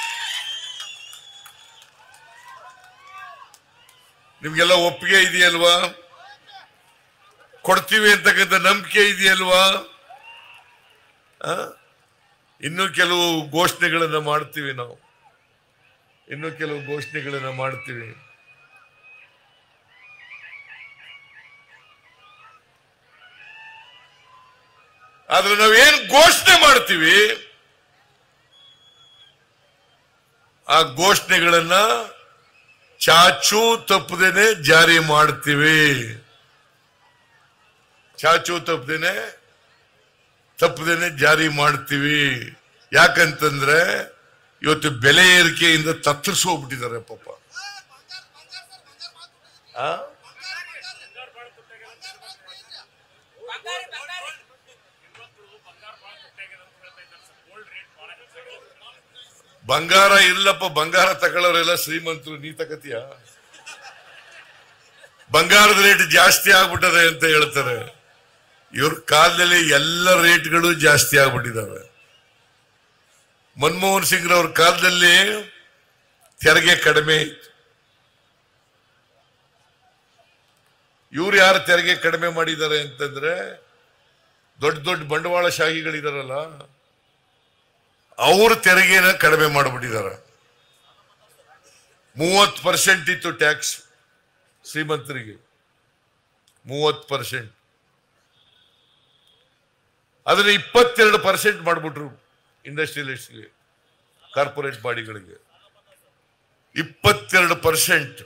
ನಿಮ್ಗೆಲ್ಲ ಒಪ್ಪಿಗೆ ಇದೆಯಲ್ವಾ ಕೊಡ್ತೀವಿ ಅಂತಕ್ಕಂಥ ನಂಬಿಕೆ ಇದೆಯಲ್ವಾ ಆ? ಇನ್ನು ಕೆಲವು ಘೋಷಣೆಗಳನ್ನ ಮಾಡ್ತೀವಿ ನಾವು ಇನ್ನು ಕೆಲವು ಘೋಷಣೆಗಳನ್ನ ಮಾಡ್ತೀವಿ ಆದ್ರೆ ನಾವೇನ್ ಘೋಷಣೆ ಮಾಡ್ತೀವಿ ಆ ಘೋಷಣೆಗಳನ್ನ ಚಾಚು ತಪ್ಪದೇನೆ ಜಾರಿ ಮಾಡ್ತೀವಿ ಚಾಚು ತಪ್ಪದೇನೆ ತಪ್ಪದೇನೆ ಜಾರಿ ಮಾಡ್ತೀವಿ ಯಾಕಂತಂದ್ರೆ ಇವತ್ತು ಬೆಲೆ ಏರಿಕೆಯಿಂದ ತತ್ತರಿಸೋಗ್ಬಿಟ್ಟಿದ್ದಾರೆ ಪಾಪ ಆ? ಬಂಗಾರ ಇಲ್ಲಪ್ಪ ಬಂಗಾರ ತಗೊಳ್ಳೋರೆಲ್ಲ ಶ್ರೀಮಂತರು ನೀ ತಗತಿಯ ಬಂಗಾರದ ರೇಟ್ ಜಾಸ್ತಿ ಆಗ್ಬಿಟ್ಟದೆ ಅಂತ ಹೇಳ್ತಾರೆ ಇವ್ರ ಕಾಲದಲ್ಲಿ ಎಲ್ಲ ರೇಟ್ಗಳು ಜಾಸ್ತಿ ಆಗ್ಬಿಟ್ಟಿದಾವೆ ಮನಮೋಹನ್ ಸಿಂಗ್ ಅವ್ರ ಕಾಲದಲ್ಲಿ ತೆರಿಗೆ ಕಡಿಮೆ ಇತ್ತು ಇವ್ರು ಯಾರು ತೆರಿಗೆ ಕಡಿಮೆ ಮಾಡಿದ್ದಾರೆ ಅಂತಂದ್ರೆ ದೊಡ್ಡ ದೊಡ್ಡ ಬಂಡವಾಳಶಾಹಿಗಳಿದಾರಲ್ಲ ಅವ್ರ ತೆರಿಗೆನ ಕಡಿಮೆ ಮಾಡಿಬಿಟ್ಟಿದ್ದಾರೆ ಮೂವತ್ತು ಪರ್ಸೆಂಟ್ ಇತ್ತು ಟ್ಯಾಕ್ಸ್ ಶ್ರೀಮಂತರಿಗೆ ಮೂವತ್ತು ಪರ್ಸೆಂಟ್ ಅದನ್ನ ಇಪ್ಪತ್ತೆರಡು ಪರ್ಸೆಂಟ್ ಮಾಡಿಬಿಟ್ರು ಇಂಡಸ್ಟ್ರಿಯಲಿಸ್ಟ್ಗೆ ಕಾರ್ಪೊರೇಟ್ ಬಾಡಿಗಳಿಗೆ ಇಪ್ಪತ್ತೆರಡು ಪರ್ಸೆಂಟ್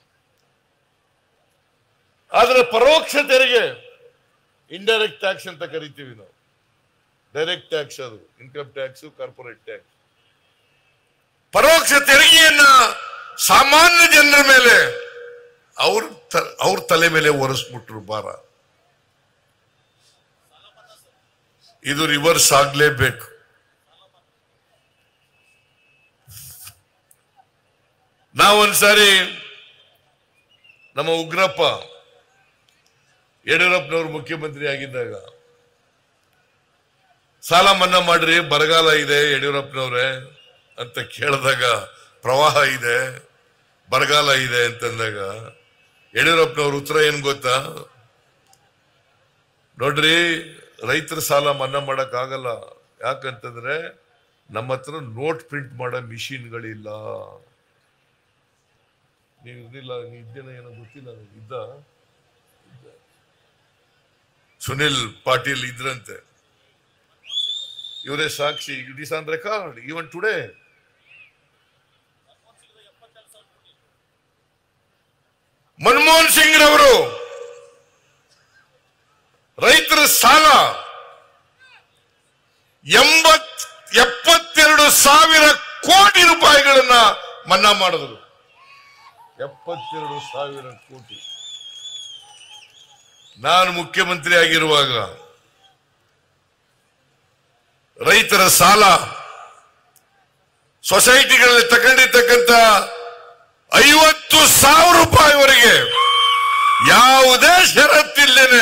ಆದ್ರೆ ಪರೋಕ್ಷ ತೆರಿಗೆ ಇಂಡೈರೆಕ್ಟ್ ಟ್ಯಾಕ್ಸ್ ಅಂತ ಕರಿತೀವಿ ನಾವು ಡೈರೆಕ್ಟ್ ಟ್ಯಾಕ್ಸ್ ಅದು ಇನ್ಕಮ್ ಟ್ಯಾಕ್ಸ್ ಕಾರ್ಪೊರೇಟ್ ಟ್ಯಾಕ್ಸ್ ಪರೋಕ್ಷ ತೆರಿಗೆಯನ್ನ ಸಾಮಾನ್ಯ ಜನರ ಮೇಲೆ ಅವ್ರ ತ- ಅವ್ರ ತಲೆ ಮೇಲೆ ಒರೆಸ್ಬಿಟ್ರು ಭಾರ ಇದು ರಿವರ್ಸ್ ಆಗ್ಲೇಬೇಕು ನಾವೊಂದ್ಸಾರಿ ನಮ್ಮ ಉಗ್ರಪ್ಪ ಯಡಿಯೂರಪ್ಪನವರು ಮುಖ್ಯಮಂತ್ರಿ ಆಗಿದ್ದಾಗ ಸಾಲ ಮನ್ನಾ ಮಾಡ್ರಿ ಬರಗಾಲ ಇದೆ ಯಡಿಯೂರಪ್ಪನವ್ರೆ ಅಂತ ಕೇಳಿದಾಗ ಪ್ರವಾಹ ಇದೆ ಬರಗಾಲ ಇದೆ ಅಂತಂದಾಗ ಯಡಿಯೂರಪ್ಪನವ್ರ ಉತ್ತರ ಏನ್ ಗೊತ್ತಾ ನೋಡ್ರಿ ರೈತರ ಸಾಲ ಮನ್ನಾ ಮಾಡಕ್ ಆಗಲ್ಲ ಯಾಕಂತಂದ್ರೆ ನಮ್ಮ ಹತ್ರ ನೋಟ್ ಪ್ರಿಂಟ್ ಮಾಡೋ ಮಿಷಿನ್ಗಳಿಲ್ಲ ನೀವು ಇರ್ಲಿಲ್ಲ ನೀ ಇದ್ದೇನೋ ಏನೋ ಗೊತ್ತಿಲ್ಲ ನನಗೆ. ಇದ್ದ ಇದ್ದ. ಸುನಿಲ್ ಪಾಟೀಲ್ ಇದ್ರಂತೆ ಇವರೇ ಸಾಕ್ಷಿ it is on record even today Manmohan Singh ರವರು ರೈತರ ಸಾಲ ಎಂಬತ್ ಎಪ್ಪತ್ತೆರಡು ಸಾವಿರ ಕೋಟಿ ರೂಪಾಯಿಗಳನ್ನ ಮನ್ನಾ ಮಾಡಿದ್ರು ಎಪ್ಪತ್ತೆರಡು ಸಾವಿರ ಕೋಟಿ ನಾನು ಮುಖ್ಯಮಂತ್ರಿ ಆಗಿರುವಾಗ ರೈತರ ಸಾಲ ಸೊಸೈಟಿಗಳಲ್ಲಿ ತಗೊಂಡಿರ್ತಕ್ಕಂಥ ಐವತ್ತು ಸಾವಿರ ರೂಪಾಯಿವರೆಗೆ ಯಾವುದೇ ಷರತ್ತಿಲ್ದೇನೆ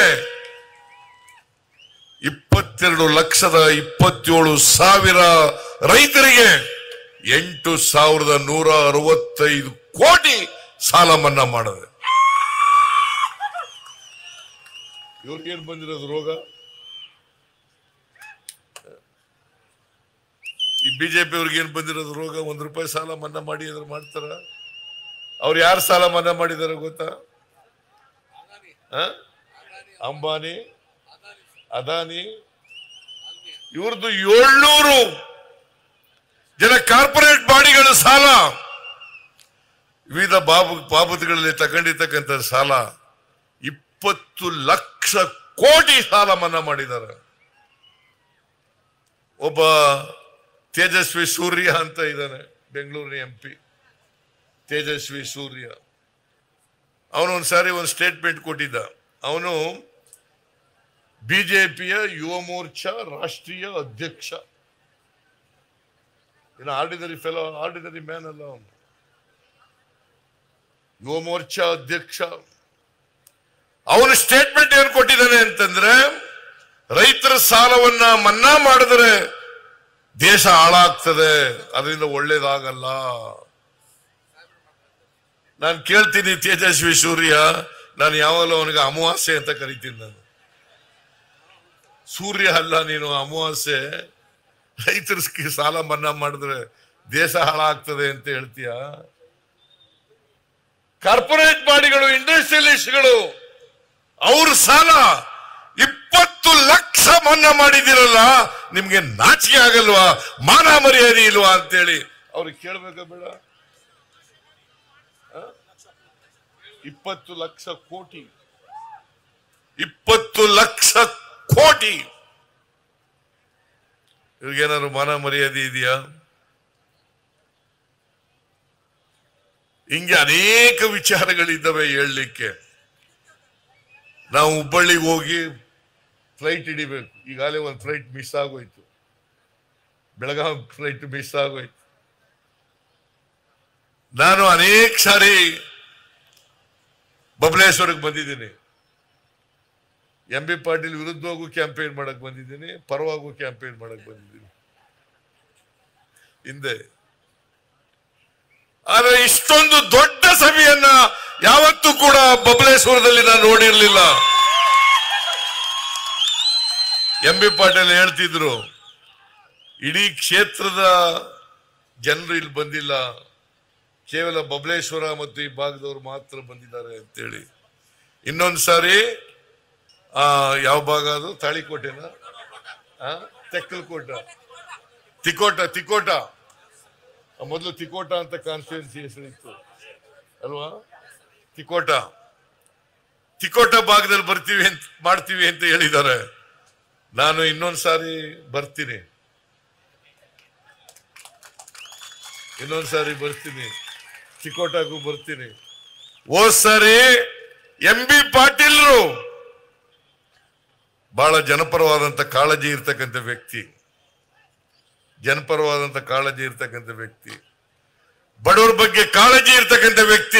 ಇಪ್ಪತ್ತೆರಡು ಲಕ್ಷದ ಇಪ್ಪತ್ತೇಳು ಸಾವಿರ ರೈತರಿಗೆ ಎಂಟು ಸಾವಿರದ ನೂರ ಅರವತ್ತೈದು ಕೋಟಿ ಸಾಲ ಮನ್ನಾ ಮಾಡಿದೆ ಇವ್ರಿಗೇನು ಬಂದಿರೋದು ರೋಗ ಈ ಬಿಜೆಪಿ ಅವ್ರಿಗೆ ಏನ್ ಬಂದಿರೋದು ರೋಗ ಒಂದ್ ರೂಪಾಯಿ ಸಾಲ ಮನ್ನಾ ಮಾಡಿ ಅದ್ರ ಮಾಡ್ತಾರ ಅವ್ರು ಯಾರು ಸಾಲ ಮನ್ನಾ ಮಾಡಿದಾರೆ ಗೊತ್ತಾ ಆ? ಅಂಬಾನಿ ಅದಾನಿ ಇವ್ರದ್ದು ಏಳ್ನೂರು ಜನ ಕಾರ್ಪೊರೇಟ್ ಬಾಡಿಗಳ ಸಾಲ ವಿವಿಧ ಬಾಬು ಬಾಬುತ್ಗಳಲ್ಲಿ ತಗೊಂಡಿರ್ತಕ್ಕಂಥ ಸಾಲ ಇಪ್ಪತ್ತು ಲಕ್ಷ ಕೋಟಿ ಸಾಲ ಮನ್ನಾ ಮಾಡಿದ್ದಾರೆ ಒಬ್ಬ ತೇಜಸ್ವಿ ಸೂರ್ಯ ಅಂತ ಇದ್ದಾನೆ ಬೆಂಗಳೂರಿನ ಎಂ ಪಿ ತೇಜಸ್ವಿ ಸೂರ್ಯ ಅವನು ಒಂದ್ಸಾರಿ ಒಂದು ಸ್ಟೇಟ್ಮೆಂಟ್ ಕೊಟ್ಟಿದ್ದ ಅವನು ಬಿಜೆಪಿಯ ಯುವ ಮೋರ್ಚಾ ರಾಷ್ಟ್ರೀಯ ಅಧ್ಯಕ್ಷ ಇನ್ನು ಆರ್ಡಿನರಿ ಫೆಲೋ ಆರ್ಡಿನರಿ ಮ್ಯಾನ್ ಅಲ್ಲ ಅವನು ಯುವ ಮೋರ್ಚಾ ಅಧ್ಯಕ್ಷ ಅವನು ಸ್ಟೇಟ್ಮೆಂಟ್ ಏನ್ ಕೊಟ್ಟಿದ್ದಾನೆ ಅಂತಂದ್ರೆ ರೈತರ ಸಾಲವನ್ನ ಮನ್ನಾ ಮಾಡಿದ್ರೆ ದೇಶ ಹಾಳಾಗ್ತದೆ ಅದರಿಂದ ಒಳ್ಳೇದಾಗಲ್ಲ ನಾನು ಕೇಳ್ತೀನಿ ತೇಜಸ್ವಿ ಸೂರ್ಯ ನಾನು ಯಾವಾಗಲೂ ಅವನಿಗೆ ಅಮಾವಾಸ್ಯೆ ಅಂತ ಕರಿತೀನಿ ನಾನು ಸೂರ್ಯ ಅಲ್ಲ ನೀನು ಅಮಾವಾಸ್ಯೆ ರೈತರ ಸ್ಕಿ- ಸಾಲ ಮನ್ನಾ ಮಾಡಿದ್ರೆ ದೇಶ ಹಾಳಾಗ್ತದೆ ಅಂತ ಹೇಳ್ತೀಯ ಕಾರ್ಪೊರೇಟ್ ಬಾಡಿಗಳು ಇಂಡಸ್ಟ್ರಿಯಲಿಸ್ಟ್ಗಳು ಅವ್ರ ಸಾಲ ಇಪ್ಪತ್ತು ಲಕ್ಷ ಮನ್ನಾ ಮಾಡಿದಿರಲ್ಲ ನಿಮ್ಗೆ ನಾಚಿಕೆ ಆಗಲ್ವಾ ಮಾನ ಮರ್ಯಾದೆ ಇಲ್ವಾ ಅಂತೇಳಿ ಅವ್ರಿಗೆ ಕೇಳ್ಬೇಕ ಬೇಡ ಆ? ಇಪ್ಪತ್ತು ಲಕ್ಷ ಕೋಟಿ ಇಪ್ಪತ್ತು ಲಕ್ಷ ಕೋಟಿ ಇವ್ರಿಗೇನಾದ್ರು ಮಾನ ಮರ್ಯಾದೆ ಇದೆಯಾ ಹಿಂಗೆ ಅನೇಕ ವಿಚಾರಗಳಿದ್ದಾವೆ ಹೇಳಲಿಕ್ಕೆ ನಾವು ಹುಬ್ಬಳ್ಳಿಗೆ ಹೋಗಿ ಫ್ಲೈಟ್ ಹಿಡಿಬೇಕು ಈಗಾಗಲೇ ಒಂದು ಫ್ಲೈಟ್ ಮಿಸ್ ಆಗೋಯ್ತು ಬೆಳಗಾವಿ ಫ್ಲೈಟ್ ಮಿಸ್ ಆಗೋಯ್ತು ನಾನು ಅನೇಕ ಸಾರಿ ಬಬಲೇಶ್ವರಕ್ಕೆ ಬಂದಿದ್ದೀನಿ ಎಂ ಬಿ ಪಾಟೀಲ್ ವಿರುದ್ಧವಾಗೂ ಕ್ಯಾಂಪೇನ್ ಮಾಡಕ್ ಬಂದಿದ್ದೀನಿ ಪರವಾಗೂ ಕ್ಯಾಂಪೇನ್ ಮಾಡಕ್ ಬಂದಿದ್ದೀನಿ ಹಿಂದೆ ಆದ್ರೆ ಇಷ್ಟೊಂದು ದೊಡ್ಡ ಸಭೆಯನ್ನ ಯಾವತ್ತೂ ಕೂಡ ಬಬಲೇಶ್ವರದಲ್ಲಿ ನಾನು ನೋಡಿರ್ಲಿಲ್ಲ ಎಂ ಬಿ ಪಾಟೀಲ್ ಹೇಳ್ತಿದ್ರು ಇಡೀ ಕ್ಷೇತ್ರದ ಜನರು ಇಲ್ಲಿ ಬಂದಿಲ್ಲ ಕೇವಲ ಬಬಲೇಶ್ವರ ಮತ್ತು ಈ ಭಾಗದವರು ಮಾತ್ರ ಬಂದಿದ್ದಾರೆ ಅಂತೇಳಿ ಇನ್ನೊಂದು ಸಾರಿ ಆ ಯಾವ ಭಾಗ ಅದು ತಾಳಿಕೋಟೆನ ಆ ತೆಕ್ಕಲಕೋಟ ತಿಕೋಟ ತಿಕೋಟ ಆ ಮೊದಲು ತಿಕೋಟ ಅಂತ ಕಾನ್ಸ್ಟಿಟ್ಯೂನ್ಸಿ ಹೆಸರಿತ್ತು ಅಲ್ವಾ ತಿಕೋಟ ತಿಕೋಟ ಭಾಗದಲ್ಲಿ ಬರ್ತೀವಿ ಅಂತ ಮಾಡ್ತೀವಿ ಅಂತ ಹೇಳಿದ್ದಾರೆ ನಾನು ಇನ್ನೊಂದು ಸಾರಿ ಬರ್ತೀನಿ ಇನ್ನೊಂದು ಸಾರಿ ಬರ್ತೀನಿ ತಿಕೋಟಾಗೂ ಬರ್ತೀನಿ ಹೋದ್ ಸಾರಿ ಎಂ ಬಿ ಪಾಟೀಲ್ರು ಬಹಳ ಜನಪರವಾದಂತ ಕಾಳಜಿ ಇರ್ತಕ್ಕಂಥ ವ್ಯಕ್ತಿ ಜನಪರವಾದಂತ ಕಾಳಜಿ ಇರ್ತಕ್ಕಂಥ ವ್ಯಕ್ತಿ ಬಡವರ ಬಗ್ಗೆ ಕಾಳಜಿ ಇರ್ತಕ್ಕಂಥ ವ್ಯಕ್ತಿ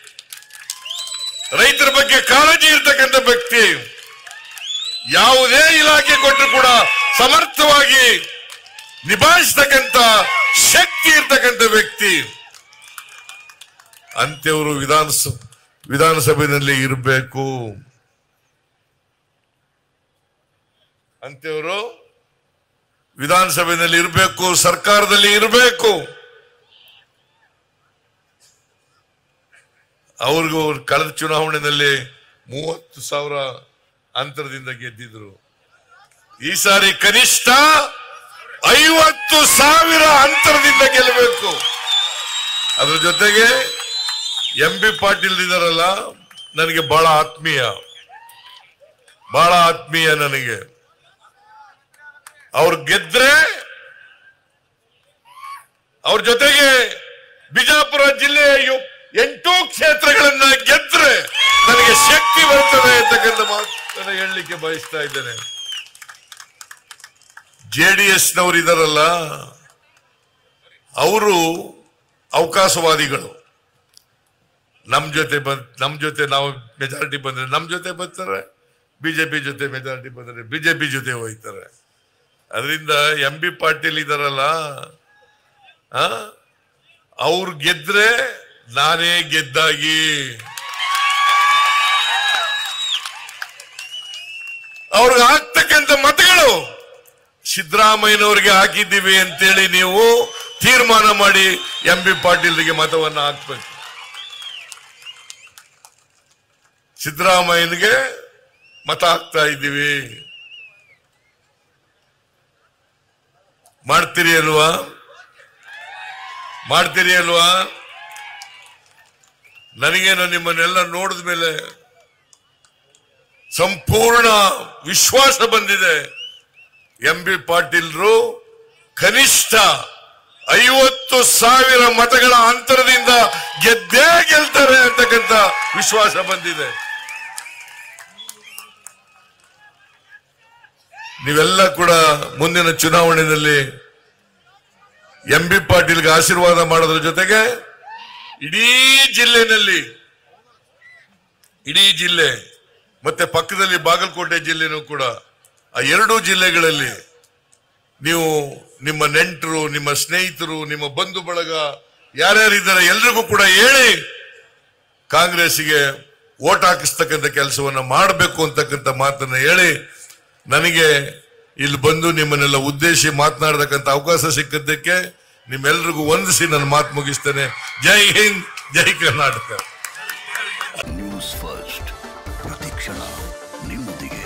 ರೈತರ ಬಗ್ಗೆ ಕಾಳಜಿ ಇರ್ತಕ್ಕಂಥ ವ್ಯಕ್ತಿ ಯಾವುದೇ ಇಲಾಖೆ ಕೊಟ್ಟರು ಕೂಡ ಸಮರ್ಥವಾಗಿ ನಿಭಾಯಿಸ್ತಕ್ಕಂಥ ಶಕ್ತಿ ಇರ್ತಕ್ಕಂಥ ವ್ಯಕ್ತಿ ಅಂತ್ಯವರು ವಿಧಾನಸ ವಿಧಾನಸಭೆಯಲ್ಲಿ ಇರಬೇಕು ಅಂತ್ಯವರು ವಿಧಾನಸಭೆಯಲ್ಲಿ ಇರಬೇಕು ಸರ್ಕಾರದಲ್ಲಿ ಇರಬೇಕು ಅವ್ರಿಗೂ ಅವ್ರು ಕಳೆದ ಚುನಾವಣೆಯಲ್ಲಿ ಮೂವತ್ತು ಸಾವಿರ ಅಂತರದಿಂದ ಗೆದ್ದಿದ್ರು ಈ ಸಾರಿ ಕನಿಷ್ಠ ಐವತ್ತು ಸಾವಿರ ಅಂತರದಿಂದ ಗೆಲ್ಲಬೇಕು ಅದ್ರ ಜೊತೆಗೆ ಎಂ ಬಿ ಪಾಟೀಲ್ ಇದಾರಲ್ಲ ನನಗೆ ಬಹಳ ಆತ್ಮೀಯ ಬಹಳ ಆತ್ಮೀಯ ನನಗೆ ಅವ್ರು ಗೆದ್ರೆ ಅವ್ರ ಜೊತೆಗೆ ಬಿಜಾಪುರ ಜಿಲ್ಲೆಯ ಯು- ಎಂಟು ಕ್ಷೇತ್ರಗಳನ್ನ ಗೆದ್ರೆ ನನಗೆ ಶಕ್ತಿ ಬರ್ತದೆ ಅಂತಕ್ಕಂಥ ಮಾತನ್ನ ಹೇಳಲಿಕ್ಕೆ ಬಯಸ್ತಾ ಇದ್ದೇನೆ ಜೆ ಡಿ ಎಸ್ನವರು ಇದಾರಲ್ಲ ಅವರು ಅವಕಾಶವಾದಿಗಳು ನಮ್ ಜೊತೆ ಬಂದ್ ನಮ್ ಜೊತೆ ನಾವು ಮೆಜಾರಿಟಿ ಬಂದ್ರೆ ನಮ್ ಜೊತೆ ಬರ್ತಾರೆ ಬಿಜೆಪಿ ಜೊತೆ ಮೆಜಾರಿಟಿ ಬಂದ್ರೆ ಬಿಜೆಪಿ ಜೊತೆ ಹೋಯ್ತಾರೆ ಅದರಿಂದ ಎಂ ಬಿ ಪಾಟೀಲ್ ಇದಾರಲ್ಲ ಆ ಅವ್ರು ಗೆದ್ರೆ ನಾನೇ ಗೆದ್ದಾಗಿ ಅವ್ರಿಗೆ ಆಗ್ತಕ್ಕಂಥ ಮತಗಳು ಸಿದ್ದರಾಮಯ್ಯನವ್ರಿಗೆ ಹಾಕಿದ್ದೀವಿ ಅಂತೇಳಿ ನೀವು ತೀರ್ಮಾನ ಮಾಡಿ ಎಂ ಬಿ ಪಾಟೀಲ್ರಿಗೆ ಮತವನ್ನ ಹಾಕ್ಬೇಕು ಸಿದ್ದರಾಮಯ್ಯನಿಗೆ ಮತ ಹಾಕ್ತಾ ಇದ್ದೀವಿ ಮಾಡ್ತೀರಿ ಅಲ್ವಾ ಮಾಡ್ತೀರಿ ಅಲ್ವಾ ನನಗೇನು ನಿಮ್ಮನ್ನೆಲ್ಲ ನೋಡಿದ ಮೇಲೆ ಸಂಪೂರ್ಣ ವಿಶ್ವಾಸ ಬಂದಿದೆ ಎಂ ಬಿ ಪಾಟೀಲ್ರು ಕನಿಷ್ಠ ಐವತ್ತು ಸಾವಿರ ಮತಗಳ ಅಂತರದಿಂದ ಗೆದ್ದೇ ಗೆಲ್ತಾರೆ ಅಂತಕ್ಕಂಥ ವಿಶ್ವಾಸ ಬಂದಿದೆ ನೀವೆಲ್ಲ ಕೂಡ ಮುಂದಿನ ಚುನಾವಣೆಯಲ್ಲಿ ಎಂ ಬಿ ಪಾಟೀಲ್ಗೆ ಆಶೀರ್ವಾದ ಮಾಡೋದ್ರ ಜೊತೆಗೆ ಇಡೀ ಜಿಲ್ಲೆನಲ್ಲಿ ಇಡೀ ಜಿಲ್ಲೆ ಮತ್ತೆ ಪಕ್ಕದಲ್ಲಿ ಬಾಗಲಕೋಟೆ ಜಿಲ್ಲೆನೂ ಕೂಡ ಆ ಎರಡೂ ಜಿಲ್ಲೆಗಳಲ್ಲಿ ನೀವು ನಿಮ್ಮ ನೆಂಟರು ನಿಮ್ಮ ಸ್ನೇಹಿತರು ನಿಮ್ಮ ಬಂಧು ಬಳಗ ಯಾರ್ಯಾರಿದ್ದಾರೆ ಎಲ್ರಿಗೂ ಕೂಡ ಹೇಳಿ ಕಾಂಗ್ರೆಸ್ಸಿಗೆ ಓಟ್ ಹಾಕಿಸ್ತಕ್ಕಂಥ ಕೆಲಸವನ್ನ ಮಾಡಬೇಕು ಅಂತಕ್ಕಂಥ ಮಾತನ್ನ ಹೇಳಿ ನನಗೆ ಇಲ್ಲಿ ಬಂದು ನಿಮ್ಮನ್ನೆಲ್ಲ ಉದ್ದೇಶಿ ಮಾತನಾಡತಕ್ಕಂಥ ಅವಕಾಶ ಸಿಕ್ಕದ್ದಕ್ಕೆ ನಿಮ್ಮೆಲ್ರಿಗೂ ವಂದಿಸಿ ನನ್ನ ಮಾತು ಮುಗಿಸ್ತೇನೆ ಜೈ ಹಿಂದ್ ಜೈ ಕರ್ನಾಟಕ ನ್ಯೂಸ್ ಫಸ್ಟ್ ಪ್ರತಿಕ್ಷಣ ನಿಮ್ಮೊಂದಿಗೆ